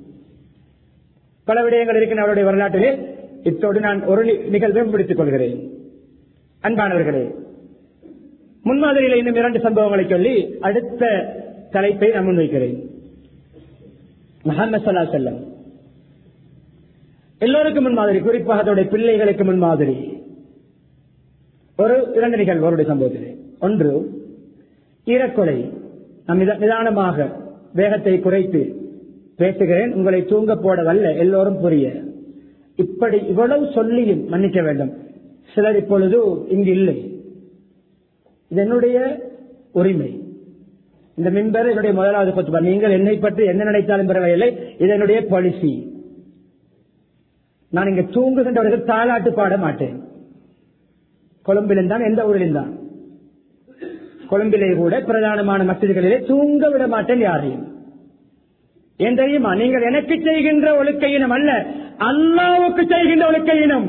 பல விடயங்கள் இருக்கின்ற அவருடைய வரலாற்றிலே இத்தோடு நான் ஒரு நிகழ்வை முடித்துக் கொள்கிறேன் அன்பானவர்களே முன்மாதிரியில் இன்னும் இரண்டு சம்பவங்களை சொல்லி அடுத்த தலைப்பை நான் முன்வைக்கிறேன் முகமது சல்லா செல்லம் எல்லோருக்கும் முன்மாதிரி குறிப்பாக அதனுடைய பிள்ளைகளுக்கு முன்மாதிரி ஒரு இரண்டு நிகழ்வு அவருடைய சம்பவத்திலே ஒன்று ஈரக்கொலை நம் நிதானமாக வேகத்தை குறைத்து பேசுகிறேன் உங்களை தூங்க போடவல்ல எல்லோரும் புரிய இப்படி இவ்வளவு சொல்லியும் மன்னிக்க வேண்டும் சிலர் இப்பொழுது இங்கு இல்லை இது என்னுடைய உரிமை இந்த மின்பர் என்னுடைய முதலாவது கொத்துபா நீங்கள் என்னை பற்றி என்ன நினைத்தாலும் பரவாயில்லை இது என்னுடைய பாலிசி நான் இங்க தூங்குகின்றவர்கள் தாளாட்டு பாட மாட்டேன் கொழும்பிலும் தான் எந்த ஊரிலும் தான் கொழும்பிலே கூட பிரதானமான மசிதிகளிலே தூங்க விட மாட்டேன் யாரையும் ஏன் தெரியுமா நீங்கள் எனக்கு செய்கின்ற ஒழுக்க இனம் அல்ல அல்லாவுக்கு செய்கின்ற ஒழுக்க இனம்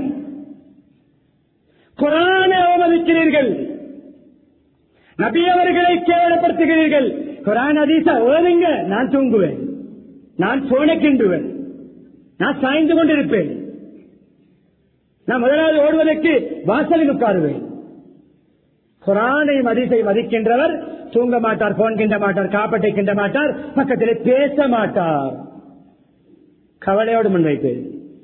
குரானை அவமதிக்கிறீர்கள் நபி அவர்களை கேவலப்படுத்துகிறீர்கள் குரான் அதீசா ஓதுங்க நான் தூங்குவேன் நான் போனை கிண்டுவேன் நான் சாய்ந்து கொண்டிருப்பேன் நான் முதலாவது ஓடுவதற்கு வாசலில் உட்காருவேன் குரானை மதிசை மதிக்கின்றவர் தூங்க மாட்டார் போன் கிண்ட மாட்டார் காப்பட்டை கிண்ட மாட்டார் பக்கத்தில் பேச மாட்டார் கவலையோடு முன்வைப்பேன்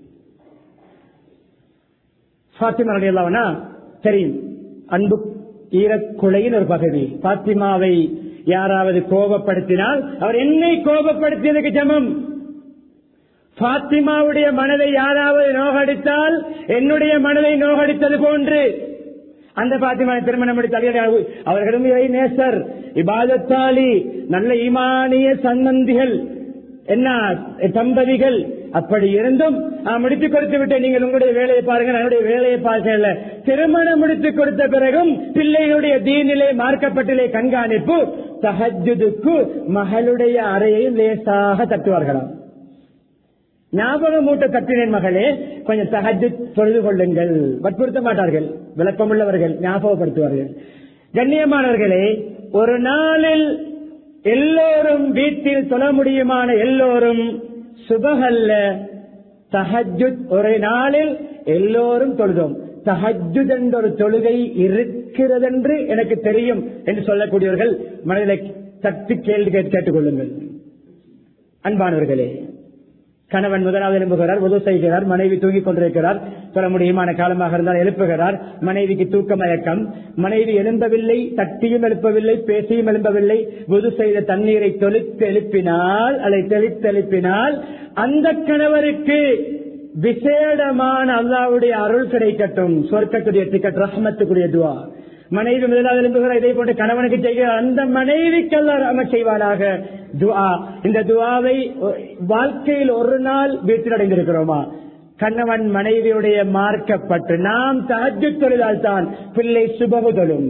பாத்திமா ரலியல்லாஹுனா தெரியும் அன்பு ஈரக்குலையின் ஒரு பகுதி பாத்திமாவை யாராவது கோபப்படுத்தினால் அவர் என்னை கோபப்படுத்தியதுக்கு சமம் பாத்திமாவுடைய மனதை யாராவது நோகடித்தால் என்னுடைய மனதை நோகடித்தது போன்று அந்த பாத்திமா திருமணம் முடித்தால் அவர்களும் இறை நேசர் இபாதத்தாலி நல்ல ஈமானிய சன்னந்திகள் என்ன தம்பதிகள் அப்படி இருந்தும் முடித்துக் கொடுத்து விட்டு நீங்கள் உங்களுடைய வேலையை பாருங்க என்னுடைய வேலையை பார்க்கல திருமணம் முடித்துக் கொடுத்த பிறகும் பிள்ளைகளுடைய தீனிலே மார்க்கப்பட்டிலே கண்காணிப்பு தஹஜுதுக்கு மகளுடைய அறையை லேசாக தட்டுவார்களாம் ஞாபகம் மூட்ட தட்டினேன் மகளே கொஞ்சம் தகஜு தொழுது கொள்ளுங்கள் வற்புறுத்த மாட்டார்கள் விளக்கமுள்ளவர்கள் ஞாபகப்படுத்துவார்கள் கண்ணியமானவர்களே ஒரு நாளில் எல்லோரும் வீட்டில் தொழ முடியுமான எல்லோரும் சுபகல்ல தஹஜுத் ஒரு நாளில் எல்லோரும் தொழுதோம் தஹஜுத் என்ற ஒரு தொழுகை இருக்கிறதென்று எனக்கு தெரியும் என்று சொல்லக்கூடியவர்கள் மனதில் தட்டி கேள்வி கேட்டுக் கொள்ளுங்கள் அன்பானவர்களே கணவன் முதலாவது எழுப்புகிறார் உதவு செய்கிறார் மனைவி தூங்கிக் கொண்டிருக்கிறார் பெற முடியுமான காலமாக இருந்தால் எழுப்புகிறார் மனைவிக்கு தூக்க மயக்கம் மனைவி எழும்பவில்லை தட்டியும் எழுப்பவில்லை பேசியும் எழும்பவில்லை உது செய்த தண்ணீரை தொளித்து எழுப்பினால் அதை தெளித்து எழுப்பினால் அந்த கணவருக்கு விசேடமான அல்லாவுடைய அருள் கிடைக்கட்டும் சொர்க்கத்துடைய டிக்கெட் ரஹமத்துக்குரிய துவா மனைவி முதலாவது எழுப்புகிற இதை போன்று கணவனுக்கு செய்கிற அந்த மனைவிக்கு எல்லாம் அமல் செய்வாராக துவா இந்த துவாவை வாழ்க்கையில் ஒரு நாள் வீட்டில் அடைந்திருக்கிறோமா கணவன் மனைவியுடைய மார்க்கப்பட்டு நாம் தாஜு தொழிலால் தான் பிள்ளை சுபமுதலும்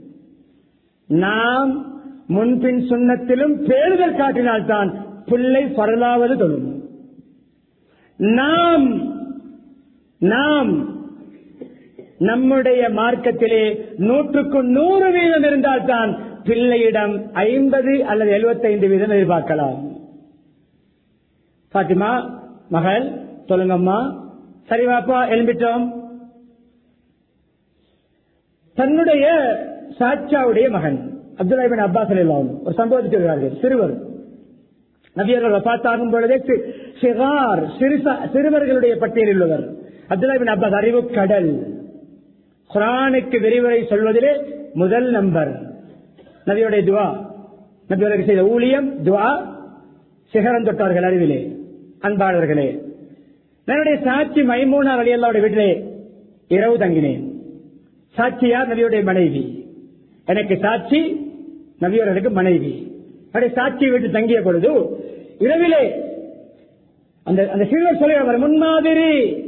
நாம் முன்பின் சுண்ணத்திலும் பேறுதல் காட்டினால்தான் பிள்ளை பரலாவது தொழும் நாம் நாம் நம்முடைய மார்க்கத்திலே நூற்றுக்கு நூறு வீதம் இருந்தால்தான் பிள்ளையிடம் ஐம்பது அல்லது எழுபத்தைந்து வீதம் எதிர்பார்க்கலாம் பாத்திமா மகள் சொல்லுங்கம்மா சரி வாப்பா எழும்பிட்டோம் தன்னுடைய சாச்சாவுடைய மகன் அப்துல்லா இபின் அப்பாஸ் அலில்லாஹு ஒரு சம்பவத்தை சொல்கிறார்கள் சிறுவர் நபியர்கள் வஃபாத்தாகும் பொழுதே சி- சிகார் சிறுச- சிறுவர்களுடைய பட்டியலில் உள்ளவர் அப்துல்லா இபின் அப்பாஸ் அறிவு கடல் குரானுக்கு விரிவுரை சொல்வதிலே முதல் நம்பர் நபியுடைய துவா நபியர்களுக்கு செய்த ஊழியம் துவா சிகரம் தொட்டார்கள் அறிவிலே அன்பாளர்களே என்னுடைய சாட்சி மைமூனா அலியல்லாவுடைய வீட்டிலே இரவு தங்கினேன் சாட்சியார் நபியுடைய மனைவி எனக்கு சாட்சி நபியவர்களுக்கு மனைவி அப்படியே சாட்சி வீட்டு தங்கிய பொழுது இரவிலே அந்த அந்த சிறுவர் சொல்லுவார் முன்மாதிரி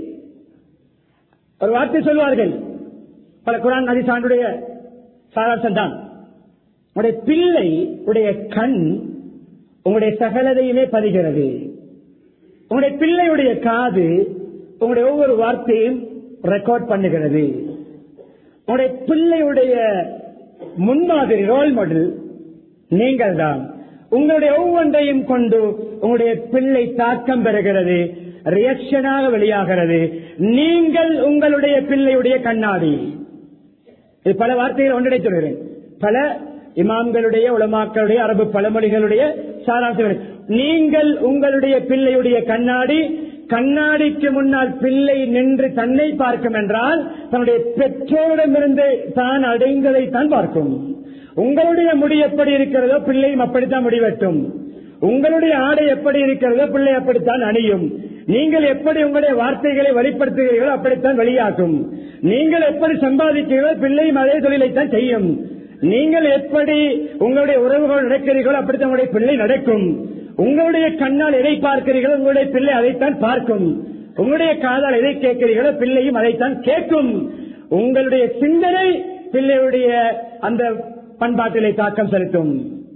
ஒரு வார்த்தை சொல்வார்கள் பல குரான் நதிசாண்டுடைய சாராம்சம் தான் உங்களுடைய பிள்ளை உடைய கண் உங்களுடைய சகலதையுமே பதிகிறது உங்களுடைய பிள்ளையுடைய காது உங்களுடைய ஒவ்வொரு வார்த்தையும் ரெக்கார்ட் பண்ணுகிறது உங்களுடைய பிள்ளையுடைய முன்மாதிரி ரோல் மாடல் நீங்கள் தான் உங்களுடைய ஒவ்வொன்றையும் கொண்டு உங்களுடைய பிள்ளை தாக்கம் பெறுகிறது ரியாக்ஷனாக வெளியாகிறது நீங்கள் உங்களுடைய பிள்ளையுடைய கண்ணாடி இது பல வார்த்தைகள் ஒன்றிடை சொல்கிறேன் பல இமாம்களுடைய உலமாக்களுடைய அரபு பழமொழிகளுடைய சாராம்சங்கள் நீங்கள் உங்களுடைய பிள்ளையுடைய கண்ணாடி கண்ணாடிக்கு முன்னால் பிள்ளை நின்று தன்னை பார்க்கும் என்றால் தன்னுடைய பெற்றோரிடமிருந்து தான் அடைந்ததை தான் பார்க்கும் உங்களுடைய முடி எப்படி இருக்கிறதோ பிள்ளையும் அப்படித்தான் முடிவெட்டும் உங்களுடைய ஆடை எப்படி இருக்கிறதோ பிள்ளை அப்படித்தான் அணியும் நீங்கள் எப்படி உங்களுடைய வார்த்தைகளை வெளிப்படுத்துகிறீர்களோ அப்படித்தான் வெளியாக்கும் நீங்கள் எப்படி சம்பாதிக்கிறீர்களோ பிள்ளையும் அதே தொழிலைத்தான் செய்யும் நீங்கள் எப்படி உங்களுடைய உறவுகள் நடக்கிறீர்களோ அப்படித்தான் உங்களுடைய பிள்ளை நடக்கும் உங்களுடைய கண்ணால் எதை பார்க்கிறீர்களோ உங்களுடைய பிள்ளை அதைத்தான் பார்க்கும் உங்களுடைய காதால் எதை கேட்கிறீர்களோ பிள்ளையும் அதைத்தான் கேட்கும் உங்களுடைய சிந்தனை பிள்ளையுடைய அந்த பண்பாட்டிலே தாக்கம் செலுத்தும்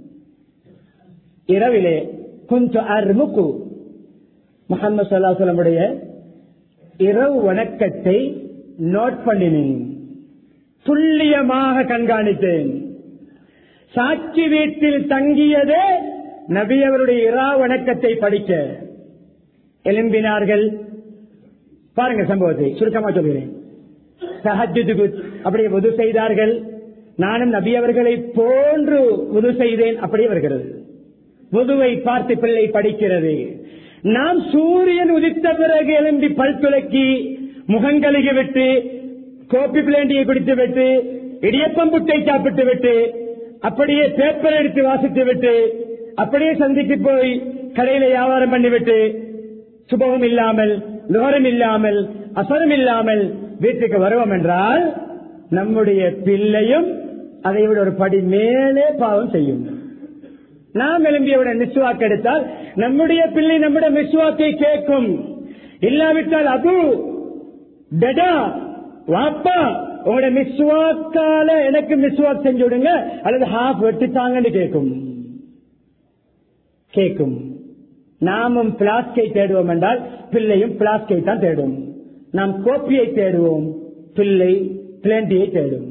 இரவிலே கொஞ்சம் அருமுக்கு முகமது சல்லாஹலமுடைய இரவு வணக்கத்தை நோட் பண்ணினேன் துல்லியமாக கண்காணித்தேன் சாட்சி வீட்டில் தங்கியதே நபி அவருடைய இரா வணக்கத்தை படிக்க எழும்பினார்கள் பாருங்க சம்பவத்தை சுருக்கமா சொல்கிறேன் சஹஜுக்கு அப்படியே உது செய்தார்கள் நானும் நபி அவர்களை போன்று உது செய்தேன் அப்படியே வருகிறது புதுவை பார்த்து பிள்ளை படிக்கிறது நாம் சூரியன் உதித்த பிறகு எழும்பி பல் துளக்கி முகங்கழுகி விட்டு கோப்பி பிளேண்டியை குடித்து விட்டு இடியப்பம் புட்டை சாப்பிட்டு விட்டு அப்படியே பேப்பர் எடுத்து வாசித்து விட்டு அப்படியே சந்திக்கு போய் கடையில வியாபாரம் பண்ணிவிட்டு சுபமும் இல்லாமல் நுகரம் இல்லாமல் அசரம் இல்லாமல் வீட்டுக்கு வருவோம் என்றால் நம்முடைய பிள்ளையும் அதை விட ஒரு படி மேலே பாவம் செய்யும் நாம் எழும்பியவுடன் மிஸ்வாக்கு எடுத்தால் நம்முடைய பிள்ளை நம்முடைய மிஸ்வாக்கை கேட்கும் இல்லாவிட்டால் அது டடா வாப்பா உங்களுடைய மிஸ்வாக்கால எனக்கு மிஸ்வாக் செஞ்சு விடுங்க அல்லது ஹாஃப் வெட்டித்தாங்கன்னு கேட்கும் கேட்கும் நாமும் பிளாஸ்கை தேடுவோம் என்றால் பிள்ளையும் பிளாஸ்கை தான் தேடும் நாம் கோப்பியை தேடுவோம் பிள்ளை பிளேண்டியை தேடும்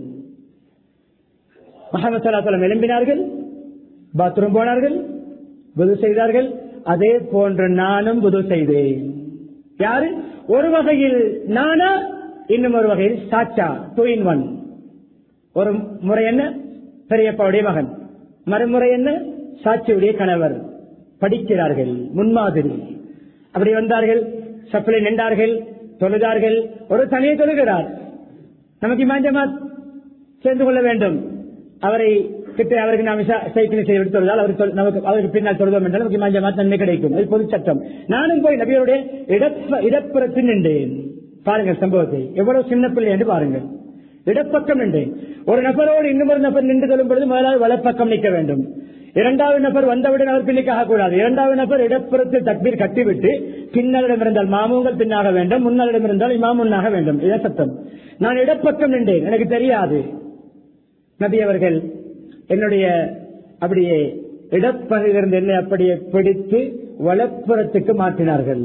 மஹமது சலாசலம் எழும்பினார்கள் பாத்ரூம் போனார்கள் புது செய்தார்கள் அதே போன்று நானும் புது செய்தேன் யாரு ஒரு வகையில் நானா இன்னும் ஒரு வகையில் சாச்சா டூ இன் ஒன் ஒரு முறை என்ன பெரியப்பாவுடைய மகன் மறுமுறை என்ன சாட்சியுடைய கணவர் படிக்கிறார்கள் முன்மாதிரி அப்படி வந்தார்கள் சப்பிளை நின்றார்கள் தொழுதார்கள் ஒரு தனியை தொழுகிறார் நமக்கு இமாஞ்சமாத் சேர்ந்து கொள்ள வேண்டும் அவரை கிட்ட அவருக்கு நாம் சைக்கிள் செய்து விட்டு தொழுதால் அவருக்கு தொழு- நமக்கு அவருக்கு பின்னால் தொழுதோம் என்றால் நமக்கு இமாஞ்சமாத் நன்மை கிடைக்கும் இது பொது சட்டம் நானும் போய் நபியோடைய இடப்ப இடப்புறத்தில் நின்றேன் பாருங்கள் சம்பவத்தை எவ்வளவு சின்ன பிள்ளை என்று பாருங்கள் இடப்பக்கம் நின்றேன் ஒரு நபரோடு இன்னும் ஒரு நபர் நின்று கொள்ளும் பொழுது முதலாவது வலப்பக்கம் நிற்க வேண்டும் இரண்டாவது நபர் வந்தவுடன் அவர் பின்னுக்கு ஆகக்கூடாது இரண்டாவது நபர் இடப்புறத்தில் தக்பீர் கட்டிவிட்டு பின்னலிடம் இருந்தால் மாமுங்கள் பின்னாக வேண்டும் முன்னாளிடம் இருந்தால் இமாம் முன்னாக வேண்டும் இதான் சட்டம் நான் இடப்பக்கம் நின்றேன் எனக்கு தெரியாது நபி அவர்கள் என்னுடைய அப்படியே இடப்பகுதியிலிருந்து என்னை அப்படியே பிடித்து வலப்புறத்துக்கு மாற்றினார்கள்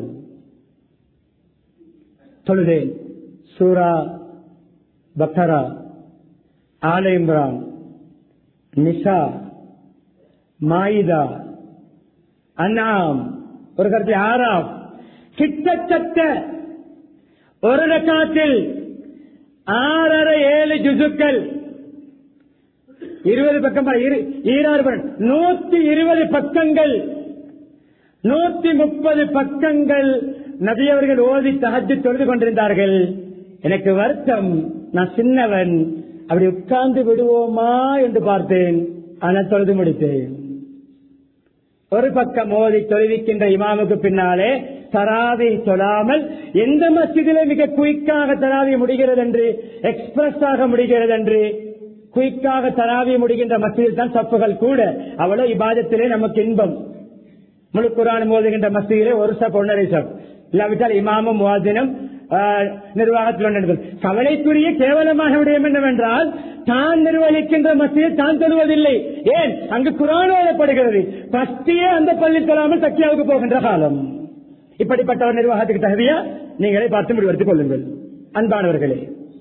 தொழுதேன் சூரா பக்கரா ஆல இம்ரான் நிசா மாயிதா அண்ணாம் ஒரு கருத்து ஆறாம் கிட்டத்தட்ட ஒரு ரக்காத்தில் ஆறரை ஏழு ஜுசுக்கள் இருபது பக்கம் ஈராறு நூத்தி இருபது பக்கங்கள் நூத்தி முப்பது பக்கங்கள் நபியவர்கள் ஓதி தகஜு தொழுது கொண்டிருந்தார்கள் எனக்கு வருத்தம் நான் சின்னவன் அப்படி உட்கார்ந்து விடுவோமா என்று பார்த்தேன் ஆனால் தொழுது முடித்தேன் ஒரு பக்கம் மோதி தொழுவிக்கின்ற இமாமுக்கு பின்னாலே தராவி தொழாமல் எந்த மசிதிலே மிக குயிக்காக தராவி முடிகிறது என்று எக்ஸ்பிரஸ் ஆக முடிகிறது என்று குயிக்காக தராவி முடிகின்ற மசிதில் தான் தப்புகள் கூட அவ்வளவு இபாதத்திலே நமக்கு இன்பம் முழு குரான் மோதுகின்ற மசிதிலே ஒரு சப் ஒன்றரை சப் இல்லாவிட்டால் இமாமும் முவாதினும் நிர்வாகத்தில் ஒன்று கவலைக்குரிய கேவலமான விடயம் என்னவென்றால் தான் நிர்வகிக்கின்ற மத்தியில் தான் தொழுவதில்லை ஏன் அங்கு குரான் ஓதப்படுகிறது பஸ்டியே அந்த பள்ளி தொழாமல் தக்கியாவுக்கு போகின்ற காலம் இப்படிப்பட்ட ஒரு நிர்வாகத்துக்கு தகுதியா நீங்களே பார்த்து முடிவெடுத்துக் கொள்ளுங்கள் அன்பானவர்களே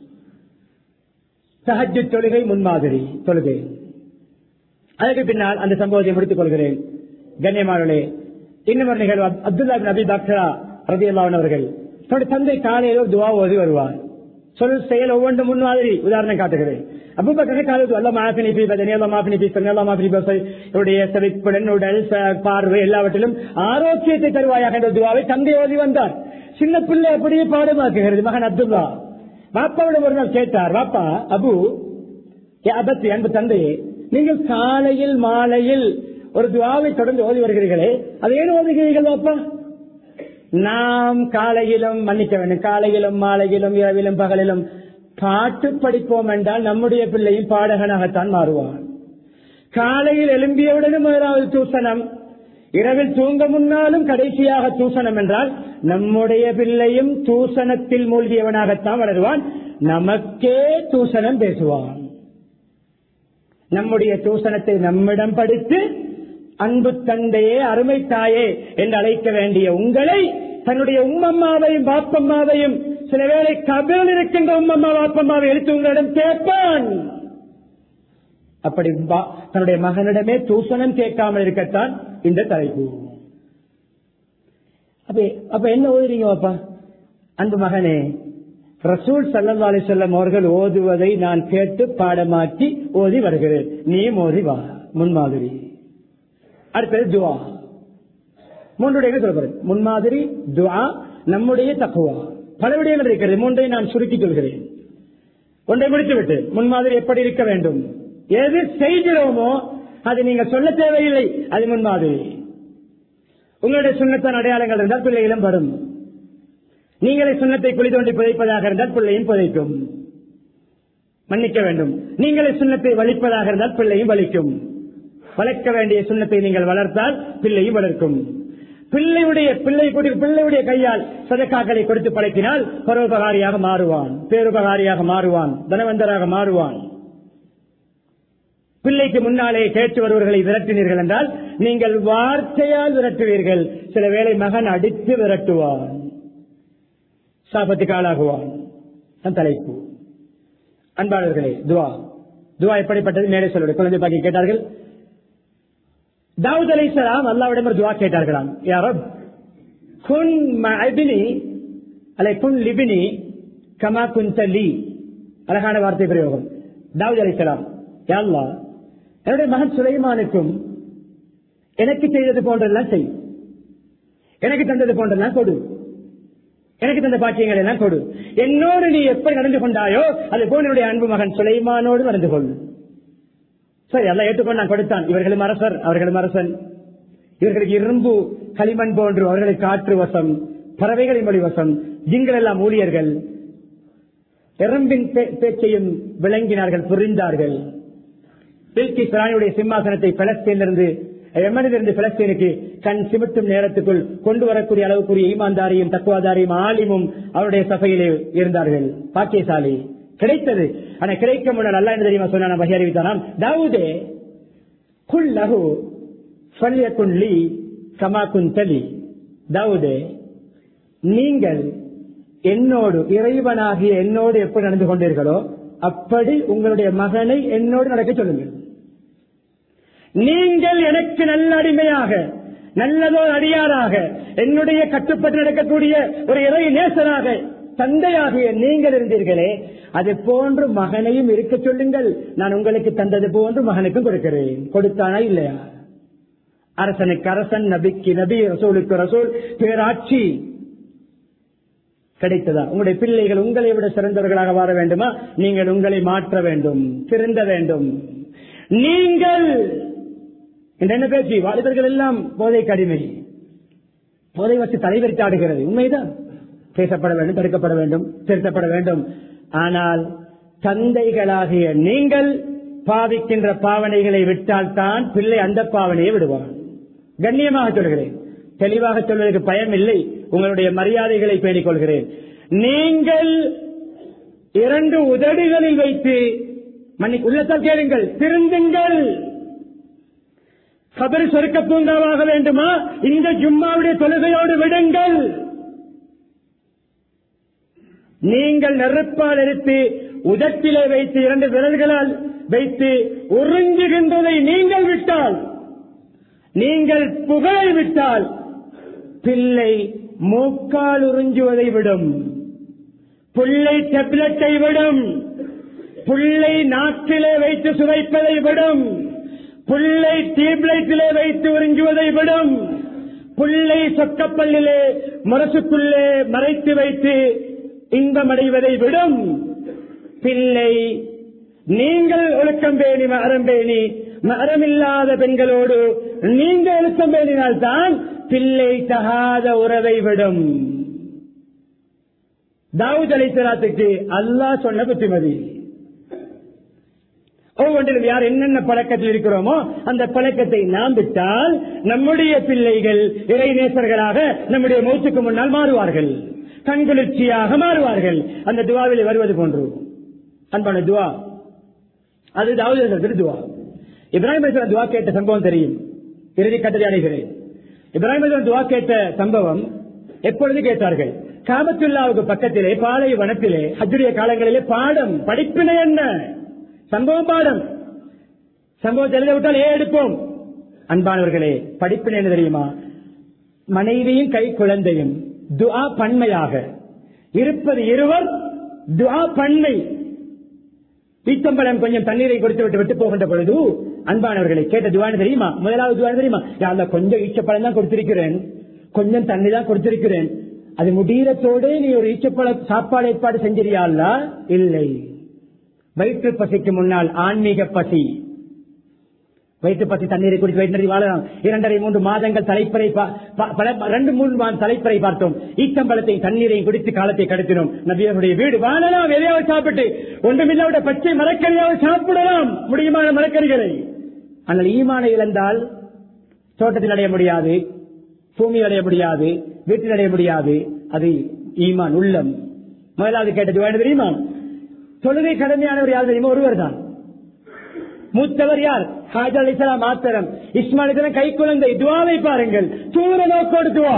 சஹஜ் தொழுகை முன்மாதிரி தொழுகை அதற்கு பின்னால் அந்த சம்பவத்தை முடித்துக் கொள்கிறேன் கண்ணியமானே இன்னும் ஒரு நிகழ்வு அப்துல்லா நபி டாக்டரா ரபி அல்லாவன் அவர்கள் தன்னுடைய தந்தை காலையில் துவா ஓதி வருவார் சொல் செயல் ஒவ்வொன்று முன்மாதிரி உதாரணம் காட்டுகிறேன் அபுபக்கரை காலத்து அல்ல மாஃபினி பி பதனி அல்ல மாஃபினி பி சன்னி அல்ல மாஃபினி பசை இவருடைய செவிப்புடன் உடல் பார்வை எல்லாவற்றிலும் ஆரோக்கியத்தை தருவாயாக என்ற துவாவை தந்தை ஓதி வந்தார் சின்ன பிள்ளை அப்படியே பாடமாக்குகிறது மகன் அப்துல்லா வாப்பாவிடம் ஒரு நாள் கேட்டார் வாப்பா அபு அபத்தி அன்பு தந்தையே நீங்கள் காலையில் மாலையில் ஒரு துவாவை தொடர்ந்து ஓதி வருகிறீர்களே அதை ஏன் ஓதுகிறீர்கள் வாப்பா நாம் காலையிலும் மன்னிக்க வேண்டும் காலையிலும் மாலையிலும் இரவிலும் பகலிலும் பாட்டு படிப்போம் என்றால் நம்முடைய பிள்ளையும் பாடகனாகத்தான் மாறுவான் காலையில் எழும்பியவுடனும் முதலாவது தூசணம் இரவில் தூங்க முன்னாலும் கடைசியாக தூசணம் என்றால் நம்முடைய பிள்ளையும் தூசணத்தில் மூழ்கியவனாகத்தான் வளருவான் நமக்கே தூசணம் பேசுவான் நம்முடைய தூசணத்தை நம்மிடம் படித்து அன்பு தந்தையே அருமை தாயே என்று அழைக்க வேண்டிய உங்களை தன்னுடைய உம்மம்மாவையும் பாப்பம்மாவையும் சில வேளை கபில் இருக்கின்ற உம்மம்மா பாப்பம்மாவை எடுத்து உங்களிடம் கேட்பான் அப்படி தன்னுடைய மகனிடமே தூசணம் கேட்காமல் இருக்கத்தான் இந்த தலைப்பு அப்ப என்ன ஓதுறீங்க பாப்பா அன்பு மகனே ரசூல் சல்லா அலி சொல்லம் அவர்கள் ஓதுவதை நான் கேட்டு பாடமாக்கி ஓதி வருகிறேன் நீ ஓதி வா முன்மாதிரி அடுத்தது துவா மூன்றுடைய சொல்லப்படுறது முன்மாதிரி துவா நம்முடைய தக்குவா பல விடயங்கள் இருக்கிறது மூன்றை நான் சுருக்கிக் கொள்கிறேன் ஒன்றை முடித்துவிட்டு முன்மாதிரி எப்படி இருக்க வேண்டும் எது செய்கிறோமோ அது நீங்க சொல்ல தேவையில்லை அது முன்மாதிரி உங்களுடைய சுண்ணத்தான் அடையாளங்கள் இருந்தால் பிள்ளைகளும் வரும் நீங்களே சுண்ணத்தை குழி தோண்டி புதைப்பதாக இருந்தால் பிள்ளையும் புதைக்கும் மன்னிக்க வேண்டும் நீங்களே சுண்ணத்தை வலிப்பதாக இருந்தால் பிள்ளையும் வலிக்கும் வளர்க்க வேண்டிய சுண்ணத்தை நீங்கள் வளர்த்தால் பிள்ளையும் வளர்க்கும் பிள்ளையுடைய பிள்ளை பிள்ளையுடைய கையால் சதக்காக்களை கொடுத்து பழக்கினால் பரோபகாரியாக மாறுவான் பேருபகாரியாக மாறுவான் தனவந்தராக மாறுவான் பிள்ளைக்கு முன்னாலே கேட்டு வருவர்களை விரட்டினீர்கள் என்றால் நீங்கள் வார்த்தையால் விரட்டுவீர்கள் சில வேளை மகன் அடித்து விரட்டுவான் சாபத்துக்கு ஆளாகுவான் தலைப்பு அன்பாளர்களே துவா துவா எப்படிப்பட்டது மேலே சொல்லுடைய குழந்தை பாக்கி கேட்டார்கள் தாவூத் அலை சலாம் அல்லாவிடம் ஒரு துவா கேட்டார்களாம் யாரோ குன் மபினி அலை குன் லிபினி கமா குன் லீ அழகான வார்த்தை பிரயோகம் தாவூத் அலை சலாம் யாழ்லா என்னுடைய மகன் சுலைமானுக்கும் எனக்கு செய்தது போன்றெல்லாம் செய் எனக்கு தந்தது போன்றெல்லாம் கொடு எனக்கு தந்த பாக்கியங்கள் எல்லாம் கொடு என்னோடு நீ எப்படி நடந்து கொண்டாயோ அது போல் என்னுடைய அன்பு மகன் சுலைமானோடு நடந்து கொள் சரி எல்லாம் ஏற்றுக்கொண்டு நான் கொடுத்தான் இவர்களும் அரசர் அவர்களும் அரசன் இவர்களுக்கு இரும்பு களிமண் போன்று அவர்களுக்கு காற்று வசம் பறவைகளின் மொழி வசம் ஜிங்கள் எல்லாம் ஊழியர்கள் எறும்பின் பேச்சையும் விளங்கினார்கள் புரிந்தார்கள் பில்கி பிராணியுடைய சிம்மாசனத்தை பலஸ்தீனிலிருந்து எமனிலிருந்து பிலஸ்தீனுக்கு கண் சிமிட்டும் நேரத்துக்குள் கொண்டு வரக்கூடிய அளவுக்குரிய ஈமான்தாரியும் தக்குவாதாரியும் ஆலிமும் அவருடைய சபையிலே இருந்தார்கள் பாக்கியசாலி கிடைத்தது ஆனா கிடைக்க முன்னால் அல்ல என்ன தெரியுமா சொன்ன பகி அறிவித்தானாம் தாவூதே குல் லகு சொல்லிய குன்லி கமா குந்தலி தாவூதே நீங்கள் என்னோடு இறைவனாகிய என்னோடு எப்படி நடந்து கொண்டீர்களோ அப்படி உங்களுடைய மகனை என்னோடு நடக்க சொல்லுங்கள் நீங்கள் எனக்கு நல்ல அடிமையாக நல்லதோ அடியாராக என்னுடைய கட்டுப்பட்டு நடக்கக்கூடிய ஒரு இறை நேசராக தந்தையாகிய நீங்கள் இருந்தீர்களே அது போன்று மகனையும் இருக்க சொல்லுங்கள் நான் உங்களுக்கு தந்தது போன்று மகனுக்கும் கொடுக்கிறேன் கொடுத்தானா இல்லையா அரசனுக்கு அரசன் நபிக்கு நபி ரசூலுக்கு ரசூல் பேராட்சி கிடைத்ததா உங்களுடைய பிள்ளைகள் உங்களை விட சிறந்தவர்களாக வாழ வேண்டுமா நீங்கள் உங்களை மாற்ற வேண்டும் திருந்த வேண்டும் நீங்கள் என்று என்ன பேச்சு வாலிபர்கள் எல்லாம் போதை கடிமை போதை வச்சு தலைவரித்து ஆடுகிறது உண்மைதான் பேசப்பட வேண்டும் தடுக்கப்பட வேண்டும் திருத்தப்பட வேண்டும் ஆனால் தந்தைகளாகிய நீங்கள் பாவிக்கின்ற பாவனைகளை விட்டால் தான் பிள்ளை அந்த பாவனையை விடுவான் கண்ணியமாக சொல்கிறேன் தெளிவாக சொல்வதற்கு பயம் இல்லை உங்களுடைய மரியாதைகளை பேணிக் கொள்கிறேன் நீங்கள் இரண்டு உதடுகளில் வைத்து மன்னி உள்ளத்தால் கேளுங்கள் திருந்துங்கள் கபர் சொருக்க பூங்காவாக வேண்டுமா இந்த ஜும்மாவுடைய தொழுகையோடு விடுங்கள் நீங்கள் நெருப்பால் எடுத்து உதட்டிலே வைத்து இரண்டு விரல்களால் வைத்து உறிஞ்சுகின்றதை நீங்கள் விட்டால் நீங்கள் புகழை விட்டால் பிள்ளை மூக்கால் உறிஞ்சுவதை விடும் புள்ளை டெப்லெட்டை விடும் புள்ளை நாக்கிலே வைத்து சுவைப்பதை விடும் புள்ளை டியூப்லைட்டிலே வைத்து உறிஞ்சுவதை விடும் புள்ளை சொக்கப்பல்லிலே மரசுக்குள்ளே மறைத்து வைத்து இன்பமடைவதை விடும் பிள்ளை நீங்கள் ஒழுக்கம் பேணி மரம் பேணி மரமில்லாத பெண்களோடு நீங்கள் ஒழுக்கம் பேணினால்தான் பிள்ளை தகாத உறவை விடும் தாவூத் அலைசலாத்துக்கு அல்லாஹ் சொன்ன புத்திமதி ஒவ்வொன்றிலும் யார் என்னென்ன பழக்கத்தில் இருக்கிறோமோ அந்த பழக்கத்தை நாம் விட்டால் நம்முடைய பிள்ளைகள் இறைநேசர்களாக நம்முடைய மௌத்துக்கு முன்னால் மாறுவார்கள் கண்குளிர்ச்சியாக மாறுவார்கள் அந்த துவாவில் வருவது போன்று அன்பான துவா அது தாவூத் துவா இப்ராஹிம் அலிஸ்லாம் துவா கேட்ட சம்பவம் தெரியும் இறுதி கட்டளை அடைகிறேன் இப்ராஹிம் அலிஸ்லாம் துவா கேட்ட சம்பவம் எப்பொழுது கேட்டார்கள் காபத்துல்லாவுக்கு பக்கத்திலே பாலை வனத்திலே ஹஜ்ஜுடைய காலங்களிலே பாடம் படிப்பினை என்ன சம்பவம் பாடம் சம்பவத்தை எழுத விட்டால் ஏன் எடுப்போம் அன்பானவர்களே படிப்பினை என்ன தெரியுமா மனைவியும் கை குழந்தையும் துஆ பன்மையாக இருப்பது இருவர் துஆ பன்மை பீத்தம்பழம் கொஞ்சம் தண்ணீரை கொடுத்து விட்டு விட்டு போகின்ற பொழுது அன்பானவர்களை கேட்ட துவான தெரியுமா முதலாவது துவான தெரியுமா யாருல கொஞ்சம் ஈச்சப்பழம் தான் கொடுத்திருக்கிறேன் கொஞ்சம் தண்ணி தான் கொடுத்திருக்கிறேன் அது முடிகிறத்தோடு நீ ஒரு ஈச்சப்பழ சாப்பாடு ஏற்பாடு செஞ்சிருயாள்ல இல்லை வயிற்று பசிக்கு முன்னால் ஆன்மீக பசி வயிற்று பசி தண்ணீரை குடித்து வயிற்று வாழலாம் இரண்டரை மூன்று மாதங்கள் தலைப்பறை ரெண்டு மூன்று மாதம் தலைப்பறை பார்த்தோம் ஈச்சம்பழத்தை தண்ணீரையும் குடித்து காலத்தை கடத்தினோம் நபியருடைய வீடு வாழலாம் எதையாவது சாப்பிட்டு ஒன்றுமில்லாவிட பச்சை மரக்கறியாவது சாப்பிடலாம் முடியுமான மரக்கறிகளை ஆனால் ஈமானை இழந்தால் தோட்டத்தில் அடைய முடியாது பூமி அடைய முடியாது வீட்டில் அடைய முடியாது அது ஈமான் உள்ளம் முதலாவது கேட்டது வேணும் தெரியுமா தொழுகை கடமையானவர் யார் தெரியுமா ஒருவர் தான் மூத்தவர் யார் ஹாஜா அலிசலாம் மாத்திரம் இஸ்மாயில் கை குழந்தை துவாவை பாருங்கள் தூர நோக்கோடு துவா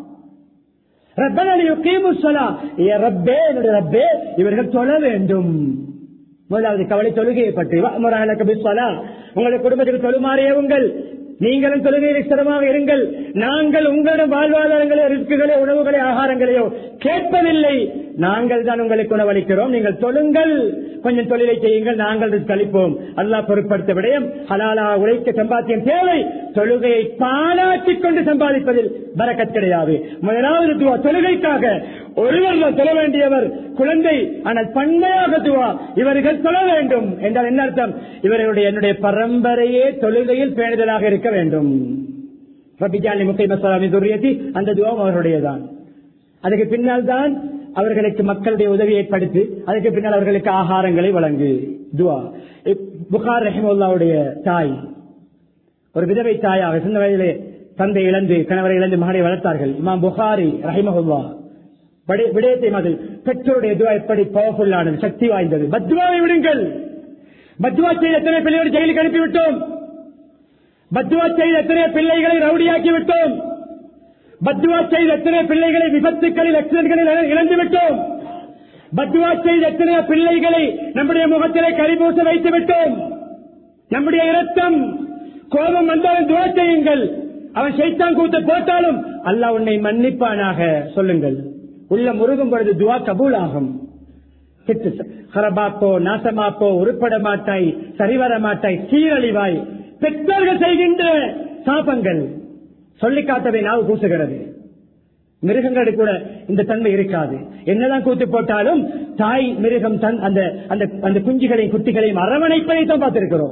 இவர்கள் தொழ வேண்டும் முதலாவது கவலை தொழுகையை பற்றி உங்களுடைய குடும்பத்துக்கு தொழுமாறிய உங்கள் நீங்களும் தொழுகையில் சிரமமாக இருங்கள் நாங்கள் உங்களிடம் வாழ்வாதாரங்களே ரிஸ்குகளே உணவுகளே ஆகாரங்களையோ கேட்பதில்லை நாங்கள் தான் உங்களுக்கு உணவளிக்கிறோம் நீங்கள் தொழுங்கள் கொஞ்சம் தொழிலை செய்யுங்கள் நாங்கள் கழிப்போம் அல்லாஹ் பொருட்படுத்த விடயம் ஹலாலா உழைக்க சம்பாத்தியம் தேவை தொழுகையை பாலாற்றிக் கொண்டு சம்பாதிப்பதில் பறக்கத் கிடையாது முதலாவது துவா தொழுகைக்காக ஒருவர் தான் தொழ வேண்டியவர் குழந்தை ஆனால் பன்மையாக துவா இவர்கள் தொழ வேண்டும் என்றால் என்ன அர்த்தம் இவர்களுடைய என்னுடைய பரம்பரையே தொழுகையில் பேணுதலாக இருக்க வேண்டும் ரபிஜாலி முக்கை மசாலாமி துரியத்தி அந்த துவாவும் அவர்களுடையதான் அதுக்கு பின்னால் தான் அவர்களுக்கு மக்களுடைய உதவியை படுத்து அதுக்கு பின்னால் அவர்களுக்கு ஆகாரங்களை வழங்கு துவா புகார் ரஹிமுல்லாவுடைய தாய் ஒரு விதவை தாயாக சின்ன வயதிலே தந்தை இழந்து கணவரை இழந்து மகனை வளர்த்தார்கள் இமாம் புகாரி ரஹிமஹுல்லா விடயத்தை மாதிரி பெற்றோருடைய துவா எப்படி பவர்ஃபுல்லானது சக்தி வாய்ந்தது பத்வாவை விடுங்கள் பத்வா செய்த எத்தனை பிள்ளைகளை ஜெயிலுக்கு அனுப்பிவிட்டோம் பத்வா செய்த எத்தனை பிள்ளைகளை ரவுடியாக்கி விட்டோம் பத்வா செய்த எத்தனை பிள்ளைகளை விபத்துக்களில் ஆக்சிடென்ட்களில் இழந்து விட்டோம் பத்வா செய்த எத்தனை பிள்ளைகளை நம்முடைய முகத்திலே கரிபூச வைத்து விட்டோம் நம்முடைய இரத்தம் கோபம் வந்தாலும் துவா செய்யுங்கள் அவன் சைத்தான் கூத்து போட்டாலும் அல்லாஹ் உன்னை மன்னிப்பானாக சொல்லுங்கள் உள்ள முருகும் பொழுது துவா கபூல் ஆகும் ஹரபாப்போ நாசமாப்போ உருப்பட மாட்டாய் சரிவர மாட்டாய் சீரழிவாய் பெற்றோர்கள் செய்கின்ற சாபங்கள் சொல்லி காட்டவே நாவு கூசுகிறது மிருகங்களுக்கு கூட இந்த தன்மை இருக்காது என்னதான் கூத்து போட்டாலும் தாய் மிருகம் தன் அந்த அந்த அந்த குஞ்சுகளையும் குட்டிகளையும் அரவணைப்பதை தான் பார்த்திருக்கிறோம்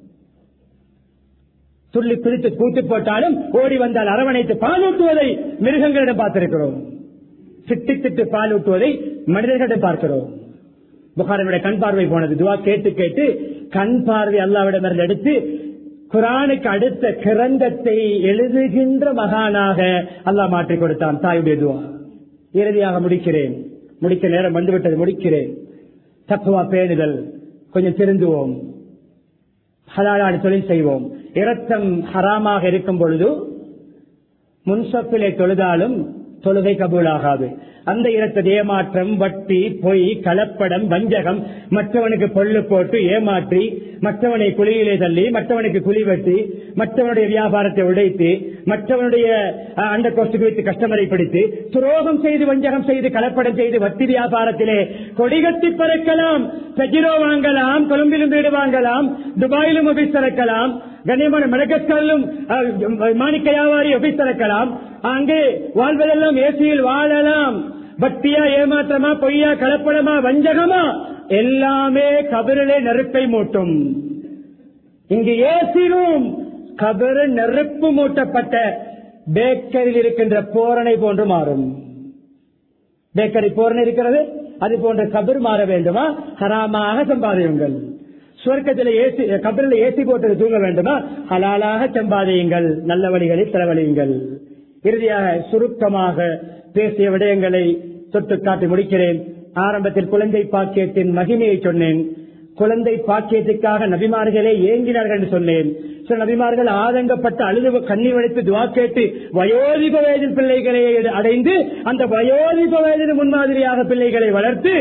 துள்ளி பிடித்து கூத்து போட்டாலும் ஓடி வந்தால் அரவணைத்து பாலூட்டுவதை மிருகங்களிடம் பார்த்திருக்கிறோம் திட்டு திட்டு பாலூட்டுவதை மனிதர்களிடம் பார்க்கிறோம் புகாரனுடைய கண் பார்வை போனது துவா கேட்டு கேட்டு கண் பார்வை அல்லாவிடம் எடுத்து குரானுக்கு அடுத்த கிரந்தத்தை எழுதுகின்ற மகானாக அல்லாஹ் மாற்றிக் கொடுத்தான் தாயுடைய துவா இறுதியாக முடிக்கிறேன் முடிக்க நேரம் வந்துவிட்டது முடிக்கிறேன் தக்குவா பேணுதல் கொஞ்சம் திருந்துவோம் ஹலாலான தொழில் செய்வோம் இரத்தம் ஹராமாக இருக்கும் பொழுது முன்சப்பிலே தொழுதாலும் தொழுகை கபூலாகாது அந்த இரத்த ஏமாற்றம் வட்டி பொய் கலப்படம் வஞ்சகம் மற்றவனுக்கு பொல்லு போட்டு ஏமாற்றி மற்றவனை குழியிலே தள்ளி மற்றவனுக்கு குழி வெட்டி மற்றவனுடைய வியாபாரத்தை உடைத்து மற்றவனுடைய அஹ், அந்த கோஷ்டுக்கு வைத்து கஸ்டமரை பிடித்து துரோகம் செய்து வஞ்சகம் செய்து கலப்படம் செய்து வட்டி வியாபாரத்திலே கொடிகட்டி பறக்கலாம் பெஜிரோ வாங்கலாம் கொழும்பிலும் வீடு வாங்கலாம் துபாயிலும் ஆபீஸ் திறக்கலாம் கண்ணியமான மடக்கஸ்கல்லும் மாணிக்க வியாபாரி ஆபீஸ் திறக்கலாம் அங்கே வாழ்வதெல்லாம் ஏசியில் வாழலாம் பக்தியா ஏமாற்றமா பொய்யா கலப்படமா வஞ்சகமா எல்லாமே கபிரிலே நெருப்பை மூட்டும் இங்கு ஏசி ரூம் கபிர நெருப்பு மூட்டப்பட்ட பேக்கரியில் இருக்கின்ற போரணை போன்று மாறும் பேக்கரி போரணை இருக்கிறது அது போன்ற கபிர் மாற வேண்டுமா ஹராமாக சம்பாதியுங்கள் சுவர்க்கத்தில் ஏசி கபிரில் ஏசி போட்டு தூங்க வேண்டுமா ஹலாலாக சம்பாதியுங்கள் நல்ல வழிகளில் செலவழியுங்கள் இறுதியாக சுருக்கமாக பேசிய விடயங்களை தொட்டு காட்டி முடிக்கிறேன் ஆரம்பத்தில் குழந்தை பாக்கியத்தின் மகிமையை சொன்னேன் குழந்தை பாக்கியத்துக்காக நபிமார்களே ஏங்கினார்கள் என்று சொன்னேன் சில நபிமார்கள் ஆதங்கப்பட்டு அழுது கண்ணி வடித்து துவா கேட்டு வயோதிப வயதில் பிள்ளைகளை அடைந்து அந்த வயோதிப வயதில் முன்மாதிரியாக பிள்ளைகளை வளர்த்து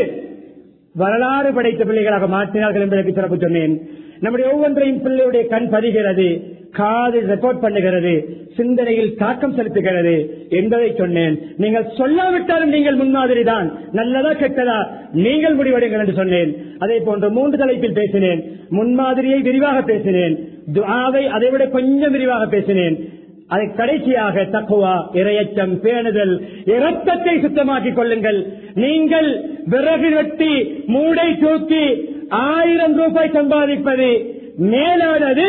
வரலாறு படைத்த பிள்ளைகளாக மாற்றினார்கள் என்பதற்கு சிறப்பு சொன்னேன் நம்முடைய ஒவ்வொன்றையும் பிள்ளையுடைய கண் பதிகிறது காது ரெக்கார்ட் பண்ணுகிறது சிந்தனையில் தாக்கம் செலுத்துகிறது என்பதை சொன்னேன் நீங்கள் சொல்லாவிட்டாலும் நீங்கள் முன்மாதிரி தான் நல்லதா கெட்டதா நீங்கள் முடிவெடுங்கள் என்று சொன்னேன் அதே போன்று மூன்று தலைப்பில் பேசினேன் முன்மாதிரியை விரிவாக பேசினேன் துஆவை அதைவிட கொஞ்சம் விரிவாக பேசினேன் அதை கடைசியாக தக்குவா இரையச்சம் பேணுதல் இரத்தத்தை சுத்தமாக்கிக் கொள்ளுங்கள் நீங்கள் விறகு வெட்டி மூடை தூக்கி ஆயிரம் ரூபாய் சம்பாதிப்பது மேலானது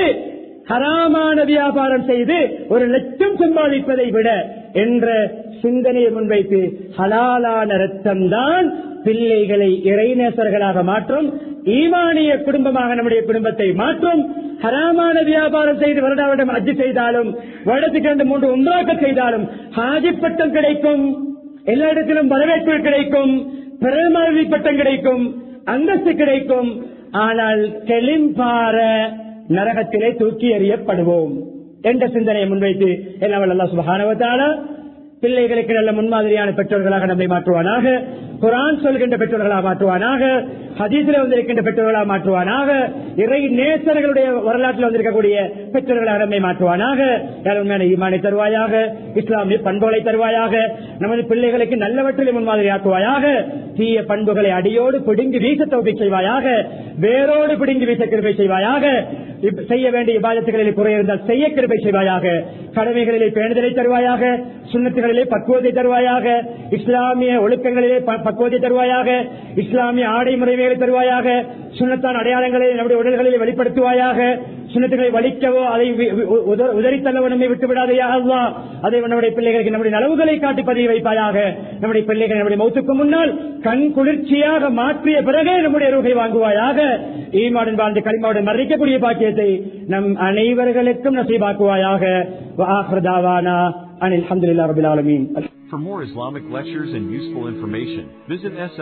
ஹராமான வியாபாரம் செய்து ஒரு லட்சம் சம்பாதிப்பதை விட என்ற சிந்தனையை முன்வைத்து ஹலாலான ரத்தம் தான் பிள்ளைகளை இறைநேசர்களாக மாற்றும் ஈமானிய குடும்பமாக நம்முடைய குடும்பத்தை மாற்றும் ஹராமான வியாபாரம் செய்து வருடாவிடம் அஜி செய்தாலும் வருடத்துக்கு இரண்டு மூன்று உண்டாக்க செய்தாலும் ஹாஜி பட்டம் கிடைக்கும் எல்லா இடத்திலும் வரவேற்பு கிடைக்கும் பிரதமர் பட்டம் கிடைக்கும் அந்தஸ்து கிடைக்கும் ஆனால் கெளிம்பார நரகத்திலே தூக்கி எறியப்படுவோம் என்ற சிந்தனையை முன்வைத்து என்ன அல்லா சுபகானவத்தால பிள்ளைகளுக்கு நல்ல முன்மாதிரியான பெற்றோர்களாக நம்மை மாற்றுவானாக குரான் சொல்கின்ற பெற்றோர்களாக மாற்றுவானாக ஹதீஸில் வந்திருக்கின்ற பெற்றோர்களாக மாற்றுவானாக இறை நேசர்களுடைய வரலாற்றில் வந்திருக்கக்கூடிய பெற்றோர்களாக நம்மை மாற்றுவானாக யார் உண்மையான ஈமானை தருவாயாக இஸ்லாமிய பண்புகளை தருவாயாக நமது பிள்ளைகளுக்கு நல்லவற்றிலே முன்மாதிரி ஆக்குவாயாக தீய பண்புகளை அடியோடு பிடுங்கி வீச தோப்பி செய்வாயாக வேரோடு பிடுங்கி வீச கிருபை செய்வாயாக இப்ப செய்ய வேண்டிய பாதத்துகளில் குறை இருந்தால் செய்ய கிருபை செய்வாயாக கடமைகளிலே பேணுதலை தருவாயாக சுண்ணத்துகளிலே பக்குவத்தை தருவாயாக இஸ்லாமிய ஒழுக்கங்களிலே ப- பக்குவத்தை தருவாயாக இஸ்லாமிய ஆடை முறைமைகளை தருவாயாக சுண்ணத்தான் அடையாளங்களை நம்முடைய உடல்களில் வெளிப்படுத்துவாயாக சுண்ணத்துகளை வலிக்கவோ அதை வி- வி- உத- உதறித்தள்ளவோ நம்மை விட்டு விடாதையா அல்லா அதை நம்முடைய பிள்ளைகளுக்கு நம்முடைய நலவுகளை காட்டி பதிவு வைப்பாயாக நம்முடைய பிள்ளைகள் நம்முடைய மௌத்துக்கு முன்னால் கண் குளிர்ச்சியாக மாற்றிய பிறகே நம்முடைய ரூகை வாங்குவாயாக ஈமாடன் வாழ்ந்து களிமாவுடன் மறைக்கக்கூடிய பாக்கியத்தை நம் அனைவர்களுக்கும் நசீபாக்குவாயாக وآخر دعوانا أن الحمد لله رب العالمين For more Islamic lectures and useful information, visit